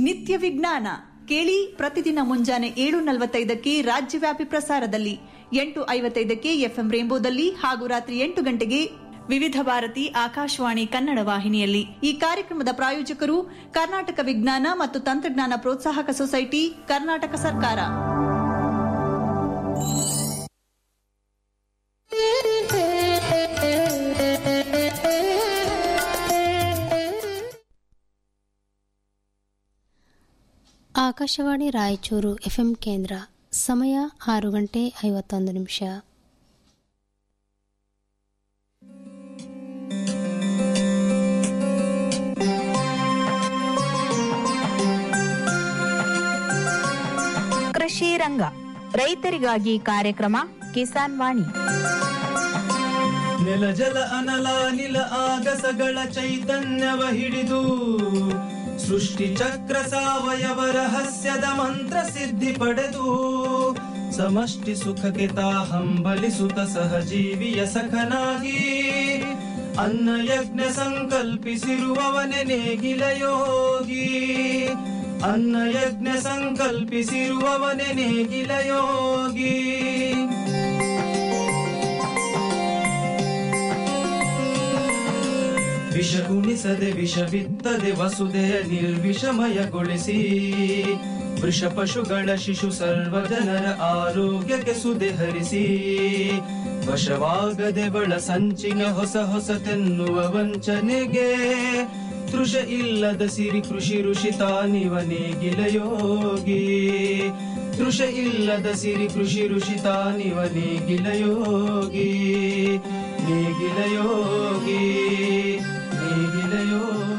ನಿತ್ಯ ವಿಜ್ಞಾನ ಕೇಳಿ ಪ್ರತಿದಿನ ಮುಂಜಾನೆ ಏಳು ನಲವತ್ತೈದಕ್ಕೆ ರಾಜ್ಯವ್ಯಾಪಿ ಪ್ರಸಾರದಲ್ಲಿ ಎಂಟು ಐವತ್ತೈದಕ್ಕೆ ಎಫ್ಎಂ ರೇಂಬೋದಲ್ಲಿ ಹಾಗೂ ರಾತ್ರಿ ಎಂಟು ಗಂಟೆಗೆ ವಿವಿಧ ಭಾರತಿ ಆಕಾಶವಾಣಿ ಕನ್ನಡ ವಾಹಿನಿಯಲ್ಲಿ ಈ ಕಾರ್ಯಕ್ರಮದ ಪ್ರಾಯೋಜಕರು ಕರ್ನಾಟಕ ವಿಜ್ಞಾನ ಮತ್ತು ತಂತ್ರಜ್ಞಾನ ಪ್ರೋತ್ಸಾಹಕ ಸೊಸೈಟಿ ಕರ್ನಾಟಕ ಸರ್ಕಾರ ಆಕಾಶವಾಣಿ ರಾಯಚೂರು ಎಫ್ಎಂ ಕೇಂದ್ರ ಸಮಯ ಆರು ಗಂಟೆ ಐವತ್ತೊಂದು ನಿಮಿಷ ಕೃಷಿ ರಂಗ ರೈತರಿಗಾಗಿ ಕಾರ್ಯಕ್ರಮ ಕಿಸಾನ್ ವಾಣಿ ನೆಲ ಜಲ ಅನಲ ನಿಲ ಆಗಸಗಳ ಚೈತನ್ಯವ ಹಿಡಿದು ಸೃಷ್ಟಿ ಚಕ್ರ ಸಾವಯವ ರಹಸ್ಯದ ಮಂತ್ರ ಸಿದ್ಧಿ ಪಡೆದು ಸಮಷ್ಟಿ ಸುಖಕ್ಕೆ ತಾ ಹಂಬಲಿಸುತ್ತ ಸಹಜೀವಿಯ ಸಖನಾಗಿ ಅನ್ನ ಯಜ್ಞ ಸಂಕಲ್ಪಿಸಿರುವವನೆ ನೇಗಿಲ ಯೋಗಿ ಅನ್ನ ಯಜ್ಞ ಸಂಕಲ್ಪಿಸಿರುವವನೆ ನೇಗಿಲ ಯೋಗಿ ವಿಷ ಉಣಿಸದೆ ವಿಷ ಬಿತ್ತದೆ ವಸುದೆಯ ನಿರ್ವಿಷಮಯಗೊಳಿಸಿ ವೃಷ ಪಶುಗಳ ಶಿಶು ಸರ್ವ ಜನರ ಆರೋಗ್ಯಕ್ಕೆ ಸುದೆ ಹರಿಸಿ ವಶವಾಗದೆ ಬಳ ಸಂಚಿನ ಹೊಸ ಹೊಸತೆನ್ನುವ ವಂಚನೆಗೆ ತೃಷ ಇಲ್ಲದ ಸಿರಿ ಕೃಷಿ ಋಷಿ ತಾನಿವ ನೇಗಿಲ ಯೋಗಿ ತೃಷ ಇಲ್ಲದ ಸಿರಿ ಕೃಷಿ ಋಷಿ ತಾನಿವ ನೇಗಿಲ ಯೋಗಿ ನೇಗಿಲ ಯೋಗಿ ನೇಗಿಲ ಯೋಗಿ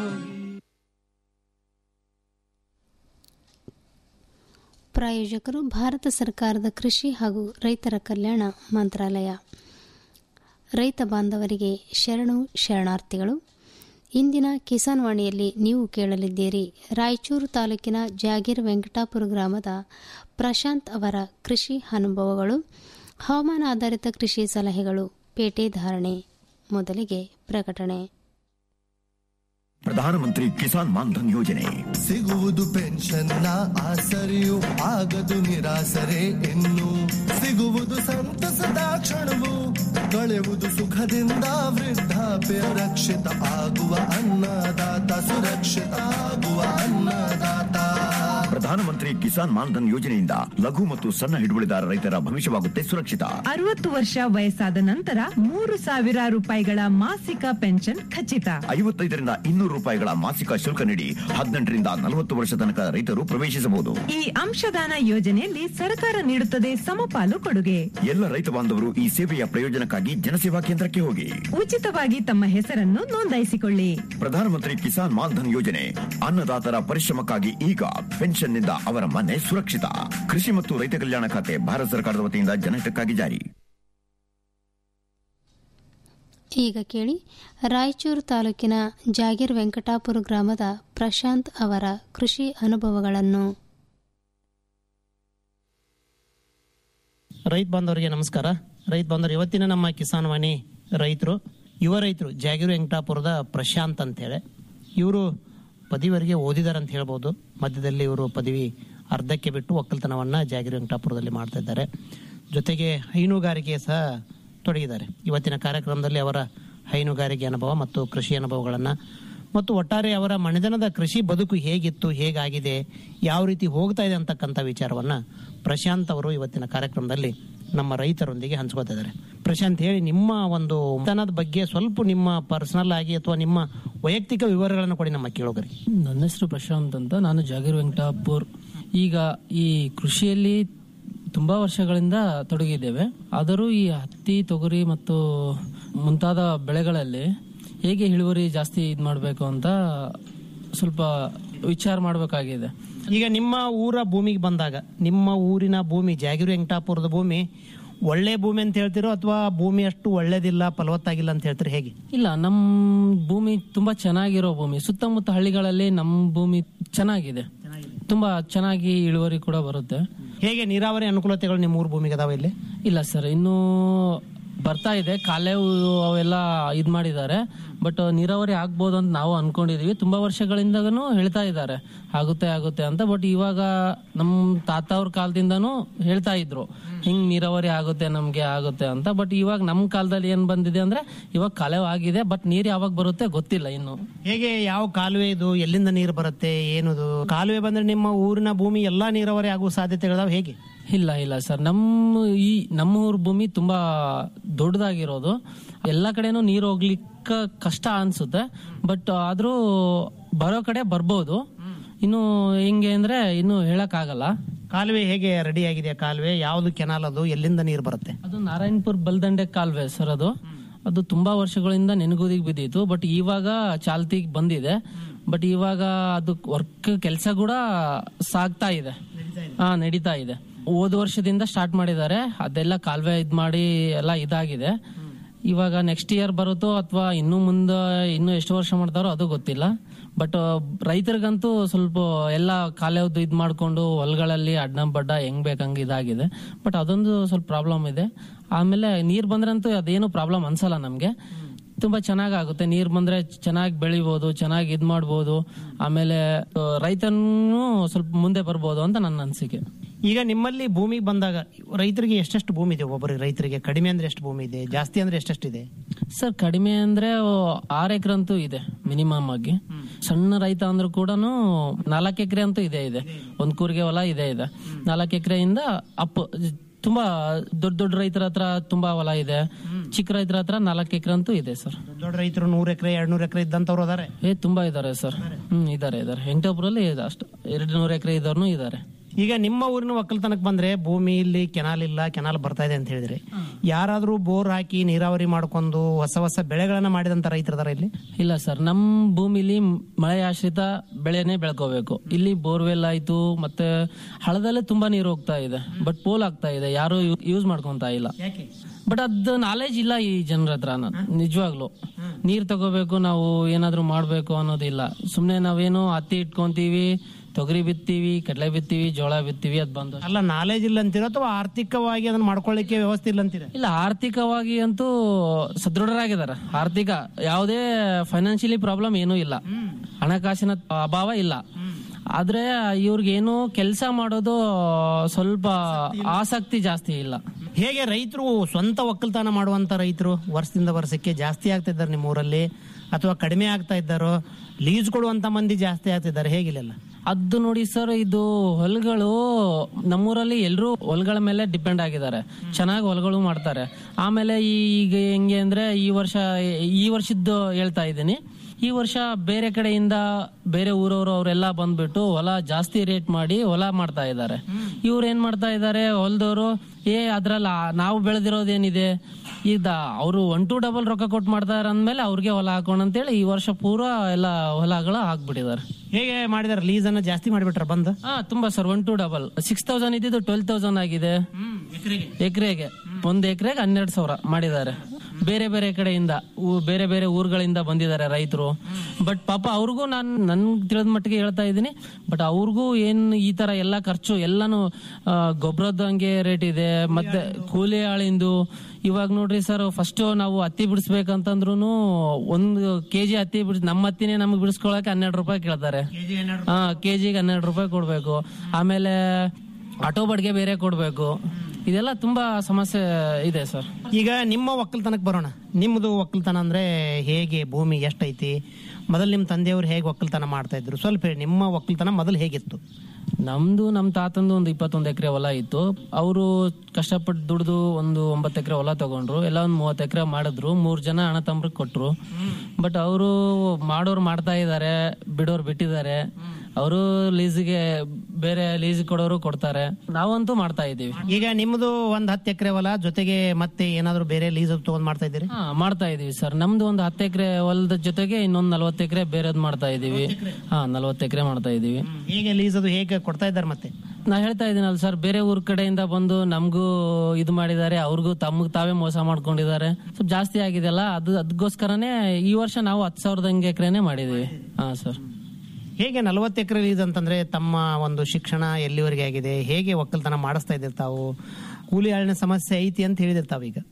ಪ್ರಾಯೋಜಕರು ಭಾರತ ಸರ್ಕಾರದ ಕೃಷಿ ಹಾಗೂ ರೈತರ ಕಲ್ಯಾಣ ಮಂತ್ರಾಲಯ ರೈತ ಬಾಂಧವರಿಗೆ ಶರಣು ಶರಣಾರ್ಥಿಗಳು ಇಂದಿನ ಕಿಸಾನ್ ವಾಣಿಯಲ್ಲಿ ನೀವು ಕೇಳಲಿದ್ದೀರಿ ರಾಯಚೂರು ತಾಲೂಕಿನ ಜಾಗೀರ್ ವೆಂಕಟಾಪುರ ಗ್ರಾಮದ ಪ್ರಶಾಂತ್ ಅವರ ಕೃಷಿ ಅನುಭವಗಳು ಹವಾಮಾನ ಆಧಾರಿತ ಕೃಷಿ ಸಲಹೆಗಳು ಪೇಟೆ ಧಾರಣೆ ಮೊದಲಿಗೆ ಪ್ರಕಟಣೆ ಪ್ರಧಾನಮಂತ್ರಿ ಕಿಸಾನ್ ಮಾನ್ಧನ್ ಯೋಜನೆ ಸಿಗುವುದು ಪೆನ್ಷನ್ನ ಆಸರೆಯು ಆಗದು ನಿರಾಸರೆ ಇನ್ನು ಸಿಗುವುದು ಸಂತಸದ ಕ್ಷಣವು ಕಳೆಯುವುದು ಸುಖದಿಂದ ವೃದ್ಧಾಪ್ಯ ರಕ್ಷಿತ ಆಗುವ ಅನ್ನದಾತ ಸುರಕ್ಷಿತ ಆಗುವ ಅನ್ನದಾತ ಪ್ರಧಾನಮಂತ್ರಿ ಕಿಸಾನ್ ಮಾನ್ಧನ್ ಯೋಜನೆಯಿಂದ ಲಘು ಮತ್ತು ಸಣ್ಣ ಹಿಡುವಳಿದಾರ ರೈತರ ಭವಿಷ್ಯವಾಗುತ್ತೆ ಸುರಕ್ಷಿತ ಅರವತ್ತು ವರ್ಷ ವಯಸ್ಸಾದ ನಂತರ ಮೂರು ಸಾವಿರ ರೂಪಾಯಿಗಳ ಮಾಸಿಕ ಪೆನ್ಷನ್ ಖಚಿತ ಐವತ್ತೈದರಿಂದ ಇನ್ನೂರು ರೂಪಾಯಿಗಳ ಮಾಸಿಕ ಶುಲ್ಕ ನೀಡಿ ಹದಿನೆಂಟರಿಂದ ನಲವತ್ತು ವರ್ಷ ತನಕ ರೈತರು ಪ್ರವೇಶಿಸಬಹುದು ಈ ಅಂಶದಾನ ಯೋಜನೆಯಲ್ಲಿ ಸರ್ಕಾರ ನೀಡುತ್ತದೆ ಸಮಪಾಲು ಕೊಡುಗೆ ಎಲ್ಲ ರೈತ ಬಾಂಧವರು ಈ ಸೇವೆಯ ಪ್ರಯೋಜನಕ್ಕಾಗಿ ಜನಸೇವಾ ಕೇಂದ್ರಕ್ಕೆ ಹೋಗಿ ಉಚಿತವಾಗಿ ತಮ್ಮ ಹೆಸರನ್ನು ನೋಂದಾಯಿಸಿಕೊಳ್ಳಿ ಪ್ರಧಾನಮಂತ್ರಿ ಕಿಸಾನ್ ಮಾನ್ಧನ್ ಯೋಜನೆ ಅನ್ನದಾತರ ಪರಿಶ್ರಮಕ್ಕಾಗಿ ಈಗ ಪೆನ್ಷನ್ನಿಂದ ಅವರ ಮನೆ ಸುರಕ್ಷಿತ ಕೃಷಿ ಮತ್ತು ರೈತ ಕಲ್ಯಾಣ ಖಾತೆ ಭಾರತ ಸರ್ಕಾರದ ವತಿಯಿಂದ ಜನಹಿತಕ್ಕಾಗಿ ಜಾರಿ ಈಗ ಕೇಳಿ ರಾಯಚೂರು ತಾಲೂಕಿನ ಜಾಗೀರ್ ವೆಂಕಟಾಪುರ ಗ್ರಾಮದ ಪ್ರಶಾಂತ್ ಅವರ ಕೃಷಿ ಅನುಭವಗಳನ್ನು ರೈತ ಬಾಂಧವರಿಗೆ ನಮಸ್ಕಾರ ರೈತ ಬಾಂಧವರು ಇವತ್ತಿನ ನಮ್ಮ ಕಿಸಾನ್ ವಾಣಿ ರೈತರು ಯುವ ರೈತರು ಜಾಗೀರು ವೆಂಕಟಾಪುರದ ಪ್ರಶಾಂತ್ ಅಂತೇಳಿ ಇವರು ಪದವಿವರೆಗೆ ಓದಿದಾರೆ ಅಂತ ಹೇಳ್ಬೋದು ಮಧ್ಯದಲ್ಲಿ ಇವರು ಪದವಿ ಅರ್ಧಕ್ಕೆ ಬಿಟ್ಟು ಒಕ್ಕಲ್ತನವನ್ನ ಜಾಗೀರು ವೆಂಕಟಾಪುರದಲ್ಲಿ ಮಾಡ್ತಾ ಇದ್ದಾರೆ ಜೊತೆಗೆ ಹೈನುಗಾರಿಕೆ ಸಹ ತೊಡಗಿದ್ದಾರೆ ಇವತ್ತಿನ ಕಾರ್ಯಕ್ರಮದಲ್ಲಿ ಅವರ ಹೈನುಗಾರಿಕೆ ಅನುಭವ ಮತ್ತು ಕೃಷಿ ಅನುಭವಗಳನ್ನು ಮತ್ತು ಒಟ್ಟಾರೆ ಅವರ ಮನೆತನದ ಕೃಷಿ ಬದುಕು ಹೇಗಿತ್ತು ಹೇಗಾಗಿದೆ ಯಾವ ರೀತಿ ಹೋಗ್ತಾ ಇದೆ ಅಂತಕ್ಕಂಥ ವಿಚಾರವನ್ನ ಪ್ರಶಾಂತ್ ಅವರು ಇವತ್ತಿನ ಕಾರ್ಯಕ್ರಮದಲ್ಲಿ ನಮ್ಮ ರೈತರೊಂದಿಗೆ ಹಂಚ್ಕೋತಾ ಇದ್ದಾರೆ ಪ್ರಶಾಂತ್ ಹೇಳಿ ನಿಮ್ಮ ಒಂದು ಮನೆತನದ ಬಗ್ಗೆ ಸ್ವಲ್ಪ ನಿಮ್ಮ ಪರ್ಸನಲ್ ಆಗಿ ಅಥವಾ ನಿಮ್ಮ ವೈಯಕ್ತಿಕ ವಿವರಗಳನ್ನು ಕೊಡಿ ನಮ್ಮ ಕೇಳೋಗರಿಗೆ ನನ್ನ ಹೆಸರು ಪ್ರಶಾಂತ್ ಅಂತ ನಾನು ಜಾಗೀರ್ ವೆಂಕಟಾಪುರ್ ಈಗ ಈ ಕೃಷಿಯಲ್ಲಿ ತುಂಬಾ ವರ್ಷಗಳಿಂದ ತೊಡಗಿದ್ದೇವೆ ಆದರೂ ಈ ಹತ್ತಿ ತೊಗರಿ ಮತ್ತು ಮುಂತಾದ ಬೆಳೆಗಳಲ್ಲಿ ಹೇಗೆ ಇಳುವರಿ ಜಾಸ್ತಿ ಇದು ಮಾಡಬೇಕು ಅಂತ ಸ್ವಲ್ಪ ವಿಚಾರ ಮಾಡಬೇಕಾಗಿದೆ ಈಗ ನಿಮ್ಮ ಊರ ಭೂಮಿಗೆ ಬಂದಾಗ ನಿಮ್ಮ ಊರಿನ ಭೂಮಿ ಜಾಗೀರು ವೆಂಕಟಾಪುರದ ಭೂಮಿ ಒಳ್ಳೆ ಭೂಮಿ ಅಂತ ಹೇಳ್ತಿರೋ ಅಥವಾ ಭೂಮಿ ಅಷ್ಟು ಒಳ್ಳೇದಿಲ್ಲ ಫಲವತ್ತಾಗಿಲ್ಲ ಅಂತ ಹೇಳ್ತೀರಿ ಹೇಗೆ ಇಲ್ಲ ನಮ್ಮ ಭೂಮಿ ತುಂಬಾ ಚೆನ್ನಾಗಿರೋ ಭೂಮಿ ಸುತ್ತಮುತ್ತ ಹಳ್ಳಿಗಳಲ್ಲಿ ನಮ್ಮ ಭೂಮಿ ಚೆನ್ನಾಗಿದೆ ತುಂಬಾ ಚೆನ್ನಾಗಿ ಇಳುವರಿ ಕೂಡ ಬರುತ್ತೆ ಹೇಗೆ ನೀರಾವರಿ ಅನುಕೂಲತೆಗಳು ನಿಮ್ಮ ಊರು ಭೂಮಿಗೆ ಅದಾವ ಇಲ್ಲಿ ಇಲ್ಲ ಸರ್ ಇನ್ನು ಬರ್ತಾ ಇದೆ ಕಾಲೇವು ಅವೆಲ್ಲ ಇದ್ ಮಾಡಿದ್ದಾರೆ ಬಟ್ ನೀರಾವರಿ ಆಗ್ಬೋದು ಅಂತ ನಾವು ಅನ್ಕೊಂಡಿದೀವಿ ತುಂಬಾ ವರ್ಷಗಳಿಂದನೂ ಹೇಳ್ತಾ ಇದ್ದಾರೆ ಆಗುತ್ತೆ ಆಗುತ್ತೆ ಅಂತ ಬಟ್ ಇವಾಗ ನಮ್ ತಾತ ಅವ್ರ ಕಾಲದಿಂದನೂ ಹೇಳ್ತಾ ಇದ್ರು ಹಿಂಗ್ ನೀರಾವರಿ ಆಗುತ್ತೆ ನಮ್ಗೆ ಆಗುತ್ತೆ ಅಂತ ಬಟ್ ಇವಾಗ ನಮ್ ಕಾಲದಲ್ಲಿ ಏನ್ ಬಂದಿದೆ ಅಂದ್ರೆ ಇವಾಗ ಕಾಲೇವು ಆಗಿದೆ ಬಟ್ ನೀರ್ ಯಾವಾಗ ಬರುತ್ತೆ ಗೊತ್ತಿಲ್ಲ ಇನ್ನು ಹೇಗೆ ಯಾವ ಕಾಲುವೆ ಇದು ಎಲ್ಲಿಂದ ನೀರು ಬರುತ್ತೆ ಏನದು ಕಾಲುವೆ ಬಂದ್ರೆ ನಿಮ್ಮ ಊರಿನ ಭೂಮಿ ಎಲ್ಲಾ ನೀರಾವರಿ ಆಗುವ ಸಾಧ್ಯತೆಗಳಿದಾವೆ ಹೇಗೆ ಇಲ್ಲ ಇಲ್ಲ ಸರ್ ನಮ್ಮ ಈ ನಮ್ಮ ಊರ್ ಭೂಮಿ ತುಂಬಾ ದೊಡ್ಡದಾಗಿರೋದು ಎಲ್ಲ ಕಡೆನೂ ನೀರು ಹೋಗ್ಲಿಕ್ಕ ಕಷ್ಟ ಅನ್ಸುತ್ತೆ ಬಟ್ ಆದ್ರೂ ಬರೋ ಕಡೆ ಬರ್ಬೋದು ಇನ್ನು ಹೆಂಗೆ ಅಂದ್ರೆ ಇನ್ನು ಹೇಳಕ್ ಆಗಲ್ಲ ಕಾಲುವೆ ಹೇಗೆ ರೆಡಿ ಆಗಿದೆ ಕಾಲುವೆ ಯಾವ್ದು ಕೆನಾಲ್ ಅದು ಎಲ್ಲಿಂದ ನೀರು ಬರುತ್ತೆ ಅದು ನಾರಾಯಣಪುರ್ ಬಲ್ದಂಡೆ ಕಾಲ್ವೆ ಸರ್ ಅದು ಅದು ತುಂಬಾ ವರ್ಷಗಳಿಂದ ನೆನಗುದಿಗೆ ಬಿದ್ದಿತ್ತು ಬಟ್ ಇವಾಗ ಚಾಲ್ತಿಗೆ ಬಂದಿದೆ ಬಟ್ ಇವಾಗ ಅದು ವರ್ಕ್ ಕೆಲಸ ಕೂಡ ಸಾಗ್ತಾ ಇದೆ ಹಾ ನಡೀತಾ ಇದೆ ಹೋದ ವರ್ಷದಿಂದ ಸ್ಟಾರ್ಟ್ ಮಾಡಿದ್ದಾರೆ ಅದೆಲ್ಲ ಕಾಲುವೆ ಇದ್ ಮಾಡಿ ಎಲ್ಲ ಇದಾಗಿದೆ ಇವಾಗ ನೆಕ್ಸ್ಟ್ ಇಯರ್ ಬರುತ್ತೋ ಅಥವಾ ಇನ್ನು ಮುಂದೆ ಇನ್ನು ಎಷ್ಟು ವರ್ಷ ಮಾಡ್ತಾರೋ ಅದು ಗೊತ್ತಿಲ್ಲ ಬಟ್ ರೈತರಿಗಂತೂ ಸ್ವಲ್ಪ ಎಲ್ಲ ಕಾಲೇವ್ದು ಇದ್ ಮಾಡ್ಕೊಂಡು ಹೊಲಗಳಲ್ಲಿ ಅಡ್ಡ ಬಡ್ಡ ಹೆಂಗ್ ಬೇಕಂಗ್ ಇದಾಗಿದೆ ಬಟ್ ಅದೊಂದು ಸ್ವಲ್ಪ ಪ್ರಾಬ್ಲಮ್ ಇದೆ ಆಮೇಲೆ ನೀರ್ ಬಂದ್ರಂತೂ ಅದೇನು ಪ್ರಾಬ್ಲಮ್ ಅನ್ಸಲ್ಲ ನಮ್ಗೆ ತುಂಬಾ ಚೆನ್ನಾಗಾಗುತ್ತೆ ನೀರ್ ಬಂದ್ರೆ ಚೆನ್ನಾಗಿ ಬೆಳಿಬಹುದು ಚೆನ್ನಾಗಿ ಇದ್ ಮಾಡ್ಬೋದು ಆಮೇಲೆ ರೈತನೂ ಸ್ವಲ್ಪ ಮುಂದೆ ಬರ್ಬೋದು ಅಂತ ನನ್ನ ಅನಿಸಿಕೆ ಈಗ ನಿಮ್ಮಲ್ಲಿ ಭೂಮಿಗೆ ಬಂದಾಗ ರೈತರಿಗೆ ಎಷ್ಟೆಷ್ಟು ಭೂಮಿ ಇದೆ ಒಬ್ಬರಿಗೆ ರೈತರಿಗೆ ಕಡಿಮೆ ಅಂದ್ರೆ ಎಷ್ಟು ಭೂಮಿ ಇದೆ ಜಾಸ್ತಿ ಅಂದ್ರೆ ಎಷ್ಟೆಷ್ಟಿದೆ ಸರ್ ಕಡಿಮೆ ಅಂದ್ರೆ ಆರು ಎಕರೆ ಅಂತೂ ಇದೆ ಮಿನಿಮಮ್ ಆಗಿ ಸಣ್ಣ ರೈತ ಅಂದ್ರೂ ಕೂಡ ನಾಲ್ಕು ಎಕರೆ ಅಂತೂ ಇದೆ ಇದೆ ಒಂದ್ ಕೂರಿಗೆ ಹೊಲ ಇದೆ ಇದೆ ನಾಲ್ಕು ಎಕರೆಯಿಂದ ಅಪ್ ತುಂಬಾ ದೊಡ್ಡ ದೊಡ್ಡ ರೈತರ ಹತ್ರ ತುಂಬಾ ಹೊಲ ಇದೆ ಚಿಕ್ಕ ರೈತರ ಹತ್ರ ನಾಲ್ಕು ಎಕರೆ ಅಂತೂ ಇದೆ ಸರ್ ದೊಡ್ಡ ರೈತರು ನೂರ್ ಎಕರೆ ಎರಡ್ ನೂರ್ ಎಕರೆ ಇದ್ದಂತವ್ರು ಅದಾರೆ ಏ ತುಂಬಾ ಇದಾರೆ ಸರ್ ಹ್ಮ್ ಇದಾರೆ ಇದಾರೆ ವೆಂಕಟಾಪುರಲ್ಲಿ ಇದೆ ಅಷ್ಟು ಎರಡು ನೂರು ಎಕರೆ ಇದ್ದವ್ರು ಇದಾರೆ ಈಗ ನಿಮ್ಮ ಊರಿನ ಒಕ್ಕಲ್ತನಕ್ಕೆ ಬಂದ್ರೆ ಭೂಮಿ ಇಲ್ಲಿ ಕೆನಾಲ್ ಇಲ್ಲ ಕೆನಾಲ್ ಬರ್ತಾ ಇದೆ ಅಂತ ಹೇಳಿದ್ರೆ ಯಾರಾದ್ರೂ ಬೋರ್ ಹಾಕಿ ನೀರಾವರಿ ಮಾಡ್ಕೊಂಡು ಹೊಸ ಹೊಸ ಬೆಳೆಗಳನ್ನ ಮಾಡಿದಂತ ರೈತರದಾರ ಇಲ್ಲಿ ಇಲ್ಲ ಸರ್ ನಮ್ ಭೂಮಿಲಿ ಮಳೆ ಆಶ್ರಿತ ಬೆಳೆನೆ ಬೆಳ್ಕೋಬೇಕು ಇಲ್ಲಿ ಬೋರ್ವೆಲ್ ಆಯ್ತು ಮತ್ತೆ ಹಳದಲ್ಲೇ ತುಂಬಾ ನೀರು ಹೋಗ್ತಾ ಇದೆ ಬಟ್ ಪೋಲ್ ಆಗ್ತಾ ಇದೆ ಯಾರು ಯೂಸ್ ಮಾಡ್ಕೊಂತ ಇಲ್ಲ ಬಟ್ ಅದ್ ನಾಲೆಜ್ ಇಲ್ಲ ಈ ಜನರ ಹತ್ರ ನಿಜವಾಗ್ಲು ನೀರ್ ತಗೋಬೇಕು ನಾವು ಏನಾದ್ರೂ ಮಾಡ್ಬೇಕು ಅನ್ನೋದಿಲ್ಲ ಸುಮ್ನೆ ನಾವೇನು ಹತ್ತಿ ಇಟ್ಕೊಂತೀವಿ ತೊಗರಿ ಬಿತ್ತೀವಿ ಕಡಲೆ ಬಿತ್ತೀವಿ ಜೋಳ ಬಿತ್ತೀವಿ ಅದ್ ಬಂದು ಅಲ್ಲ ನಾಲೆಜ್ ಇಲ್ಲ ಅಂತೀರೋ ಅಥವಾ ಆರ್ಥಿಕವಾಗಿ ಅದನ್ನ ಮಾಡ್ಕೊಳ್ಳಿಕ್ಕೆ ವ್ಯವಸ್ಥೆ ಇಲ್ಲ ಅಂತೀರ ಇಲ್ಲ ಆರ್ಥಿಕವಾಗಿ ಅಂತೂ ಸದೃಢರಾಗಿದ್ದಾರೆ ಆರ್ಥಿಕ ಯಾವುದೇ ಫೈನಾನ್ಷಿಯಲಿ ಪ್ರಾಬ್ಲಮ್ ಏನೂ ಇಲ್ಲ ಹಣಕಾಸಿನ ಅಭಾವ ಇಲ್ಲ ಆದ್ರೆ ಇವ್ರಿಗೇನು ಕೆಲಸ ಮಾಡೋದು ಸ್ವಲ್ಪ ಆಸಕ್ತಿ ಜಾಸ್ತಿ ಇಲ್ಲ ಹೇಗೆ ರೈತರು ಸ್ವಂತ ಒಕ್ಕಲ್ತನ ಮಾಡುವಂತ ರೈತರು ವರ್ಷದಿಂದ ವರ್ಷಕ್ಕೆ ಜಾಸ್ತಿ ಆಗ್ತಿದ್ದಾರೆ ನಿಮ್ಮ ಊರಲ್ಲಿ ಅಥವಾ ಕಡಿಮೆ ಆಗ್ತಾ ಇದ್ದಾರೋ ಲೀಸ್ ಕೊಡುವಂತ ಮಂದಿ ಜಾಸ್ತಿ ಆಗ್ತಿದ್ದಾರೆ ಹೇಗಿಲ್ಲ ಅದು ನೋಡಿ ಸರ್ ಇದು ಹೊಲಗಳು ನಮ್ಮೂರಲ್ಲಿ ಎಲ್ಲರೂ ಹೊಲಗಳ ಮೇಲೆ ಡಿಪೆಂಡ್ ಆಗಿದ್ದಾರೆ ಚೆನ್ನಾಗಿ ಹೊಲಗಳು ಮಾಡ್ತಾರೆ ಆಮೇಲೆ ಈಗ ಹೆಂಗೆ ಅಂದ್ರೆ ಈ ವರ್ಷ ಈ ವರ್ಷದ್ದು ಹೇಳ್ತಾ ಇದ್ದೀನಿ ಈ ವರ್ಷ ಬೇರೆ ಕಡೆಯಿಂದ ಬೇರೆ ಊರವರು ಅವರೆಲ್ಲ ಬಂದ್ಬಿಟ್ಟು ಹೊಲ ಜಾಸ್ತಿ ರೇಟ್ ಮಾಡಿ ಹೊಲ ಮಾಡ್ತಾ ಇದ್ದಾರೆ ಇವ್ರು ಏನ್ ಮಾಡ್ತಾ ಇದ್ದಾರೆ ಹೊಲದವರು ಏ ಅದ್ರಲ್ಲಿ ನಾವು ಬೆಳೆದಿರೋದೇನಿದೆ ಈಗ ಅವರು ಒನ್ ಟು ಡಬಲ್ ರೊಕ್ಕ ಕೊಟ್ಟು ಮಾಡ್ತಾರೆ ಅಂದ್ಮೇಲೆ ಅವ್ರಿಗೆ ಹೊಲ ಹಾಕೋಣ ಅಂತೇಳಿ ಈ ವರ್ಷ ಪೂರಾ ಎಲ್ಲ ಹೊಲಗಳು ಹಾಕ್ಬಿಟ್ಟಿದ್ದಾರೆ ಹೇಗೆ ಮಾಡಿದಾರೆ ಲೀಸ್ ಅನ್ನ ಜಾಸ್ತಿ ಮಾಡಿಬಿಟ್ರ ಬಂದು ಹಾ ತುಂಬಾ sir one two double six thousand ಇದ್ದಿದ್ದು ಟ್ವೆಲ್ ತೌಸಂಡ್ ಆಗಿದೆ ಎಕರೆಗೆ ಒಂದು ಎಕರೆಗೆ ಹನ್ನೆರಡು ಸಾವಿರ ಮಾಡಿದ್ದಾರೆ ಬೇರೆ ಬೇರೆ ಕಡೆಯಿಂದ ಊ- ಬೇರೆ ಬೇರೆ ಊರುಗಳಿಂದ ಬಂದಿದ್ದಾರೆ ರೈತರು ಬಟ್ ಪಾಪ ಅವ್ರಿಗೂ ನಾನು ನನ್ ತಿಳಿದ ಮಟ್ಟಿಗೆ ಹೇಳ್ತಾ ಇದ್ದೀನಿ ಬಟ್ ಅವ್ರಿಗೂ ಏನ್ ಈ ತರ ಎಲ್ಲ ಖರ್ಚು ಎಲ್ಲಾನು ಗೊಬ್ಬರದ ಹಂಗೆ ರೇಟ್ ಇದೆ ಮತ್ತೆ ಕೂಲಿ ಆಳಿಂದು ಇವಾಗ ನೋಡ್ರಿ ಸರ್ ಫಸ್ಟ್ ನಾವು ಹತ್ತಿ ಬಿಡಿಸ್ಬೇಕಂತಂದ್ರು ಒಂದು ಕೆಜಿ ಹತ್ತಿ ಬಿಡಿಸ್ ನಮ್ಮ ಹತ್ತಿನೇ ನಮ್ಗೆ ಬಿಡಿಸ್ಕೊಳಕ್ಕೆ ಹನ್ನೆರಡು ರೂಪಾಯಿ ಕೇಳ್ತಾರೆ ಹಾ ಕೆಜಿಗೆ ಹನ್ನೆರಡು ರೂಪಾಯಿ ಕೊಡ್ಬೇಕು ಆಮೇಲೆ ಆಟೋ ಬಾಡಿಗೆ ಬೇರೆ ಕೊಡ್ಬೇಕು ಇದೆಲ್ಲ ತುಂಬಾ ಸಮಸ್ಯೆ ಇದೆ ಸರ್ ಈಗ ನಿಮ್ಮ ಒಕ್ಕಲ್ತನಕ್ಕೆ ಬರೋಣ ನಿಮ್ಮದು ಒಕ್ಕಲ್ತನ ಅಂದ್ರೆ ಹೇಗೆ ಭೂಮಿ ಎಷ್ಟೈತಿ ಮೊದಲು ನಿಮ್ಮ ತಂದೆಯವರು ಹೇಗೆ ಒಕ್ಕಲ್ತನ ಮಾಡ್ತಾ ಇದ್ರು ಸ್ವಲ್ಪ ಹೇಳಿ ನಿಮ್ಮ ಒಕ್ಕಲ್ತನ ಮೊದಲು ಹೇಗಿತ್ತು ನಮ್ದು ನಮ್ ತಾತಂದು ಒಂದು ಇಪ್ಪತ್ತೊಂದು ಎಕರೆ ಹೊಲ ಇತ್ತು ಅವರು ಕಷ್ಟಪಟ್ಟು ದುಡ್ದು ಒಂದು ಒಂಬತ್ತು ಎಕರೆ ಹೊಲ ತಗೊಂಡ್ರು ಎಲ್ಲ ಒಂದು ಮೂವತ್ತು ಎಕರೆ ಮಾಡಿದ್ರು ಮೂರ್ ಜನ ಅಣ್ಣ ತಮ್ರಿಗೆ ಕೊಟ್ರು ಬಟ್ ಅವರು ಮಾಡೋರು ಮಾಡ್ತಾ ಇದ್ದಾರೆ ಬಿಡೋರು ಬಿಟ್ಟಿದ್ದಾರೆ ಅವರು ಲೀಸ್ಗೆ ಬೇರೆ ಲೀಸ್ ಕೊಡೋರು ಕೊಡ್ತಾರೆ ನಾವಂತೂ ಮಾಡ್ತಾ ಇದ್ದೀವಿ ಈಗ ನಿಮ್ಮದು ಒಂದ್ ಹತ್ತು ಎಕರೆ ಹೊಲ ಜೊತೆಗೆ ಮತ್ತೆ ಏನಾದ್ರು ಬೇರೆ ಲೀಸ್ ತಗೊಂಡ್ ಮಾಡ್ತಾ ಇದ್ದೀರಿ ಹಾ ಮಾಡ್ತಾ ಇದೀವಿ ಸರ್ ನಮ್ದು ಒಂದು ಹತ್ತು ಎಕರೆ ಹೊಲದ ಜೊತೆಗೆ ಇನ್ನೊಂದು ನಲ್ವತ್ತು ಎಕರೆ ಬೇರೆದ್ ಮಾಡ್ತಾ ಇದೀವಿ ಹಾ ನಲ್ವತ್ತು ಎಕರೆ ಮಾಡ್ತಾ ಇದೀವಿ ಹೇಗೆ ಲೀಸ್ ಅದು ಹೇಗೆ ಕೊಡ್ತಾ ಇದ್ದಾರೆ ಮತ್ತೆ ನಾ ಹೇಳ್ತಾ ಇದ್ದೀನಲ್ಲ ಸರ್ ಬೇರೆ ಊರ್ ಕಡೆಯಿಂದ ಬಂದು ನಮಗೂ ಇದು ಮಾಡಿದ್ದಾರೆ ಅವ್ರಿಗೂ ತಮ್ಗ್ ತಾವೇ ಮೋಸ ಮಾಡ್ಕೊಂಡಿದ್ದಾರೆ ಸ್ವಲ್ಪ ಜಾಸ್ತಿ ಆಗಿದೆಲ್ಲ ಅದು ಅದಕ್ಕೋಸ್ಕರನೇ ಈ ವರ್ಷ ನಾವು ಹತ್ತು ಸಾವಿರದ ಹಂಗೆ ಎಕರೆನೆ ಮಾಡಿದೀವಿ ಹಾ ಸರ್ ಹೇಗೆ ನಲವತ್ತು ಎಕರೆ ಲೀಸ್ ಅಂತಂದ್ರೆ ತಮ್ಮ ಒಂದು ಶಿಕ್ಷಣ ಎಲ್ಲಿವರೆಗೆ ಆಗಿದೆ ಹೇಗೆ ಒಕ್ಕಲ್ತನ ಮಾಡಿಸ್ತಾ ಇದ್ದೀರಿ ತಾವು ಕೂಲಿ ಆಳಿನ ಸಮಸ್ಯೆ ಐತಿ ಅಂತ ಹೇಳಿದಿರ್ತಾವ ಈಗ